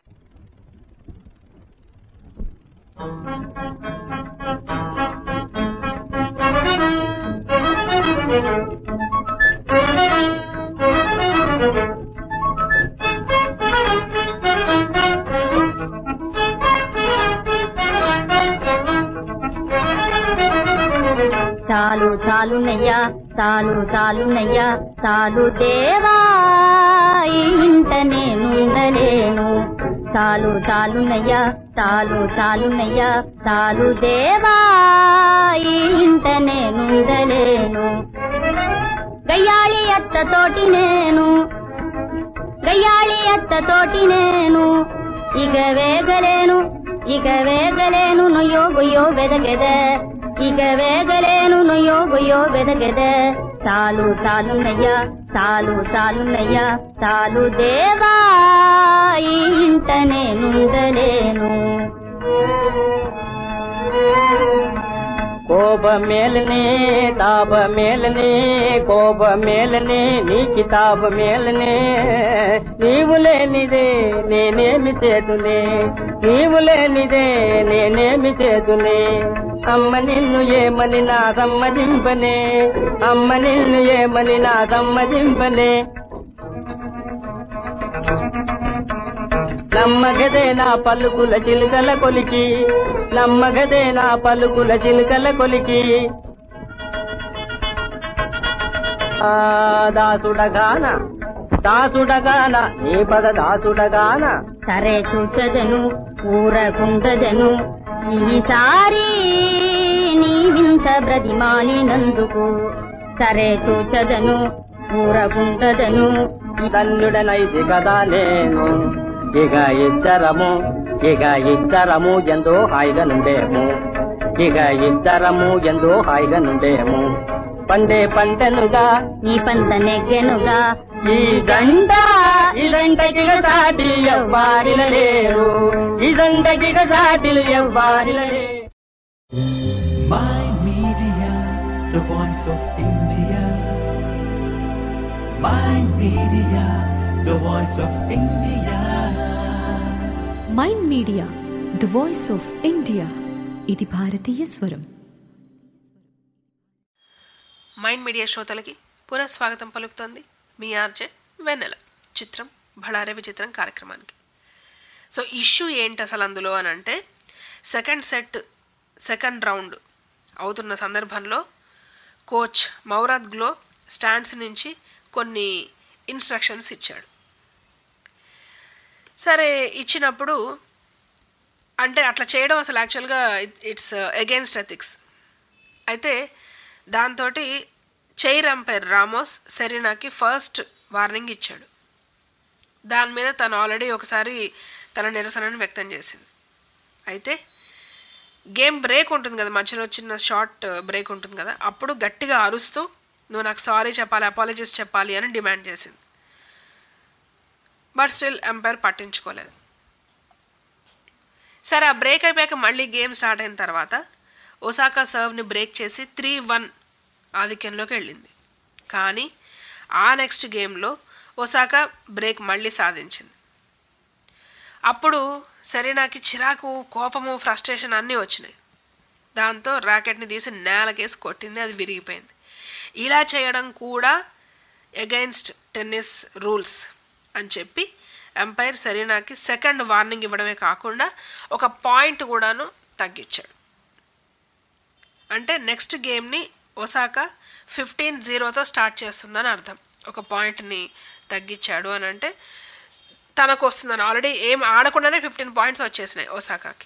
చాలు చాలునయ్యా చాలు చాలునయ్యా చాలు దేవా ఈ ఇంట నేనుండలేను చాలు చాలునయ్యా చాలు చాలునయ్యా చాలు దేవా ఈ ఇంట నేనుండలేను గయ్యాళి అత్తతోటి నేను గయ్యాళి అత్తతోటి నేను ఇక వేగలేను ఇక వేగలేను నొయ్యో గొయ్యో వెదగెద ఇక వేగలేను నొయ్యో గొయ్యో వెదగెద చాలు చాలునయ్యా చాలు చాలునయ్యా చాలు దేవా ఈ ఇంట నేనుండలేను కోబ మేలనే తాబ మేలనే కోబ మేలనే నీ కితాబ మేలనే నీవు లేనిదే నేనేమి చేతునే నీవు లేనిదే నేనేమి చేతునే అమ్మ నిన్ను ఏమని నా సమ్మదింపనే అమ్మ నిన్ను ఏమని నా సమ్మదింపనే నమ్మగదే నా పలుకుల చిలుకల కొలికి నమ్మగదే నా పలుకుల చిలుకల కొలికి ఆ దాసుడగాన దాసుడగాన నీ పద దాసుడగాన సరే చూచదను ఊరకుండదను ఈసారి నీవింత బ్రతిమాలినందుకు సరే చూచదను ఊరకుండదను ధన్యుడనైది కదా నేను ఇక ఇద్దరము ఇక ఇద్దరము ఎంతో హాయిగా నుండేము ఇక ఇద్దరము ఎంతో హాయిగా నుండేము పండే పంటనుగా నీ పంట నెగ్గెనుగా ఈ దండ ఈ దండకి సాటి ఎవ్వారిల లేరు ఈ దండకి సాటిలు ఎవ్వారిల లేరు Mind Media, the voice of India. Mind Media, the voice of India. Mind Media the voice of India ఇది భారతీయ స్వరం మైండ్ మీడియా శ్రోతలకి పునఃస్వాగతం పలుకుతోంది మీ ఆర్జే వెన్నెల చిత్రం బళారే విచిత్రం కార్యక్రమానికి సో ఇష్యూ ఏంటి అసలు అందులో అని అంటే సెకండ్ సెట్ సెకండ్ రౌండ్ అవుతున్న సందర్భంలో కోచ్ మౌరాద్ గ్లో స్టాండ్స్ నుంచి కొన్ని ఇన్స్ట్రక్షన్స్ ఇచ్చాడు సరే ఇచ్చినప్పుడు అంటే అట్లా చేయడం అసలు యాక్చువల్గా ఇట్స్ అగేన్స్ట్ ఎథిక్స్ అయితే దాంతో చైర్ అంపైర్ రామోస్ సెరీనాకి ఫస్ట్ వార్నింగ్ ఇచ్చాడు దాని మీద తను ఆల్రెడీ ఒకసారి తన నిరసనను వ్యక్తం చేసింది అయితే గేమ్ బ్రేక్ ఉంటుంది కదా మధ్యలో చిన్న షార్ట్ బ్రేక్ ఉంటుంది కదా అప్పుడు గట్టిగా అరుస్తూ నువ్వు నాకు సారీ చెప్పాలి అపాలజీస్ చెప్పాలి అని డిమాండ్ చేసింది బట్ స్టిల్ ఎంపైర్ పట్టించుకోలేదు సరే ఆ బ్రేక్ అయిపోయాక మళ్ళీ గేమ్ స్టార్ట్ అయిన తర్వాత ఒసాకా సర్వ్ని బ్రేక్ చేసి త్రీ వన్ ఆధిక్యంలోకి వెళ్ళింది కానీ ఆ నెక్స్ట్ గేమ్లో ఒసాకా బ్రేక్ మళ్ళీ సాధించింది అప్పుడు సెరీనాకి చిరాకు కోపము ఫ్రస్ట్రేషన్ అన్నీ వచ్చినాయి దాంతో ర్యాకెట్ని తీసి నేలకేసి కొట్టింది అది విరిగిపోయింది ఇలా చేయడం కూడా అగైన్స్ట్ టెన్నిస్ రూల్స్ అని చెప్పి ఎంపైర్ సెరీనాకి సెకండ్ వార్నింగ్ ఇవ్వడమే కాకుండా ఒక పాయింట్ కూడాను తగ్గించాడు అంటే నెక్స్ట్ గేమ్ని ఒసాకా ఫిఫ్టీన్ జీరోతో స్టార్ట్ చేస్తుందని అర్థం ఒక పాయింట్ని తగ్గించాడు అని అంటే తనకు వస్తుందని ఆల్రెడీ ఏం ఆడకుండానే ఫిఫ్టీన్ పాయింట్స్ వచ్చేసినాయి ఒసాకాకి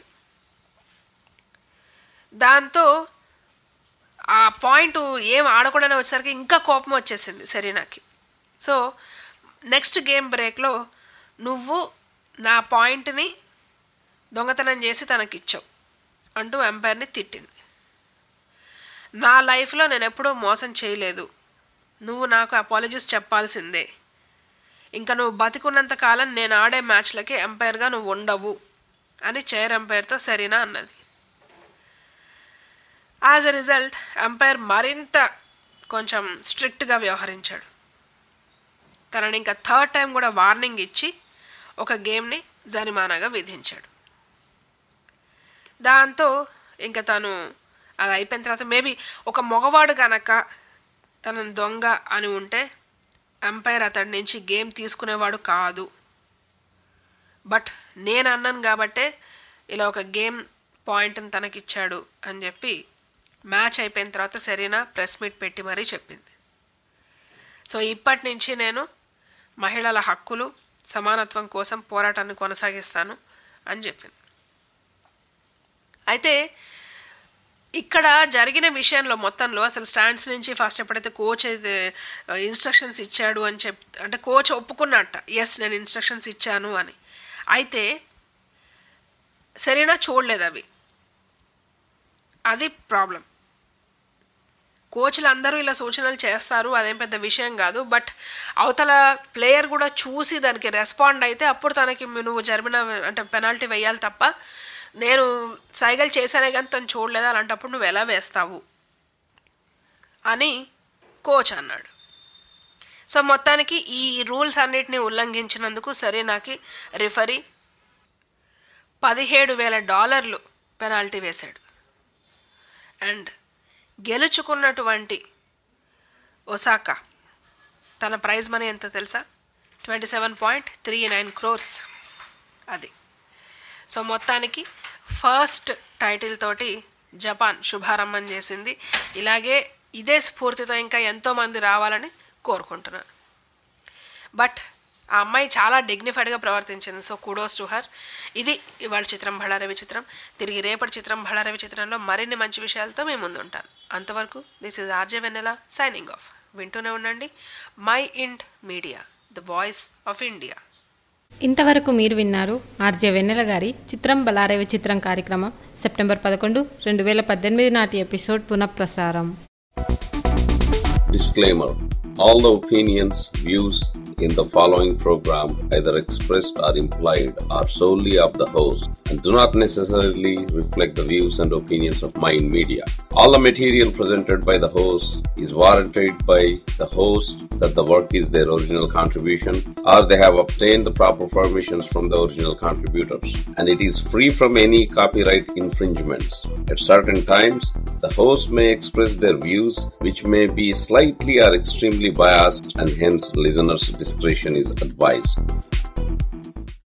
దాంతో ఆ పాయింట్ ఏం ఆడకుండానే వచ్చేసరికి ఇంకా కోపం వచ్చేసింది సెరీనాకి సో నెక్స్ట్ గేమ్ బ్రేక్లో నువ్వు నా పాయింట్ని దొంగతనం చేసి తనకిచ్చావు అంటూ ఎంపైర్ని తిట్టింది నా లైఫ్లో నేను ఎప్పుడూ మోసం చేయలేదు నువ్వు నాకు అపాలజీస్ చెప్పాల్సిందే ఇంకా నువ్వు బతికున్నంత కాలం నేను ఆడే మ్యాచ్లకి ఎంపైర్గా నువ్వు ఉండవు అని చైర్ ఎంపైర్తో సరీనా అన్నది యాజ్ ఎ రిజల్ట్ ఎంపైర్ మరింత కొంచెం స్ట్రిక్ట్గా వ్యవహరించాడు తనని ఇంకా థర్డ్ టైం కూడా వార్నింగ్ ఇచ్చి ఒక గేమ్ని జరిమానాగా విధించాడు దాంతో ఇంకా తను అది అయిపోయిన తర్వాత మేబీ ఒక మగవాడు కనుక తనని దొంగ అని ఉంటే ఎంపైర్ అతడి నుంచి గేమ్ తీసుకునేవాడు కాదు బట్ నేను అన్నాను కాబట్టే ఇలా ఒక గేమ్ పాయింట్ని తనకిచ్చాడు అని చెప్పి మ్యాచ్ అయిపోయిన తర్వాత సరీనా ప్రెస్ మీట్ పెట్టి మరీ చెప్పింది సో ఇప్పటి నుంచి నేను మహిళల హక్కులు సమానత్వం కోసం పోరాటాన్ని కొనసాగిస్తాను అని చెప్పింది అయితే ఇక్కడ జరిగిన విషయంలో మొత్తంలో అసలు స్టాండ్స్ నుంచి ఫస్ట్ ఎప్పుడైతే కోచ్ అయితే ఇన్స్ట్రక్షన్స్ ఇచ్చాడు అని చెప్ అంటే కోచ్ ఒప్పుకున్నట్ట ఎస్ నేను ఇన్స్ట్రక్షన్స్ ఇచ్చాను అని అయితే సరేనా చూడలేదు అవి అది ప్రాబ్లం కోచ్లు అందరూ ఇలా సూచనలు చేస్తారు అదేం పెద్ద విషయం కాదు బట్ అవతల ప్లేయర్ కూడా చూసి దానికి రెస్పాండ్ అయితే అప్పుడు తనకి నువ్వు జరిమిన అంటే పెనాల్టీ వేయాలి తప్ప నేను సైగలు చేశానే కానీ తను చూడలేదు అలాంటప్పుడు నువ్వు ఎలా వేస్తావు అని కోచ్ అన్నాడు సో మొత్తానికి ఈ రూల్స్ అన్నిటిని ఉల్లంఘించినందుకు సరే నాకు రిఫరీ పదిహేడు వేల డాలర్లు పెనాల్టీ వేశాడు అండ్ గెలుచుకున్నటువంటి ఒసాకా తన ప్రైజ్ మనీ ఎంత తెలుసా twenty seven point three nine crores అది సో మొత్తానికి ఫస్ట్ టైటిల్ తోటి జపాన్ శుభారంభం చేసింది ఇలాగే ఇదే స్ఫూర్తితో ఇంకా ఎంతోమంది రావాలని కోరుకుంటున్నాను బట్ ఆ అమ్మాయి చాలా డిగ్నిఫైడ్గా ప్రవర్తించింది సో కూడోస్ టు హర్ ఇది ఇవాళ చిత్రం బళారవి చిత్రం తిరిగి రేపటి చిత్రం బళారవి చిత్రంలో మరిన్ని మంచి విషయాలతో మేము ముందు ఉంటాను అంతవరకు this is RJ Vennela signing off వింటూనే ఉండండి Mind Media the voice of India ఇంతవరకు మీరు విన్నారు ఆర్జే వెన్నెల గారి చిత్రం బలారేవి చిత్రం కార్యక్రమం సెప్టెంబర్ పదకొండు రెండు వేల పద్దెనిమిది నాటి ఎపిసోడ్ పునఃప్రసారం Disclaimer All the opinions, views in the following program, either expressed or implied, are solely of the host and do not necessarily reflect the views and opinions of Mind Media. All the material presented by the host is warranted by the host that the work is their original contribution or they have obtained the proper permissions from the original contributors and it is free from any copyright infringements. At certain times, the host may express their views which may be slightly or extremely biased and hence listeners' discretion is advised.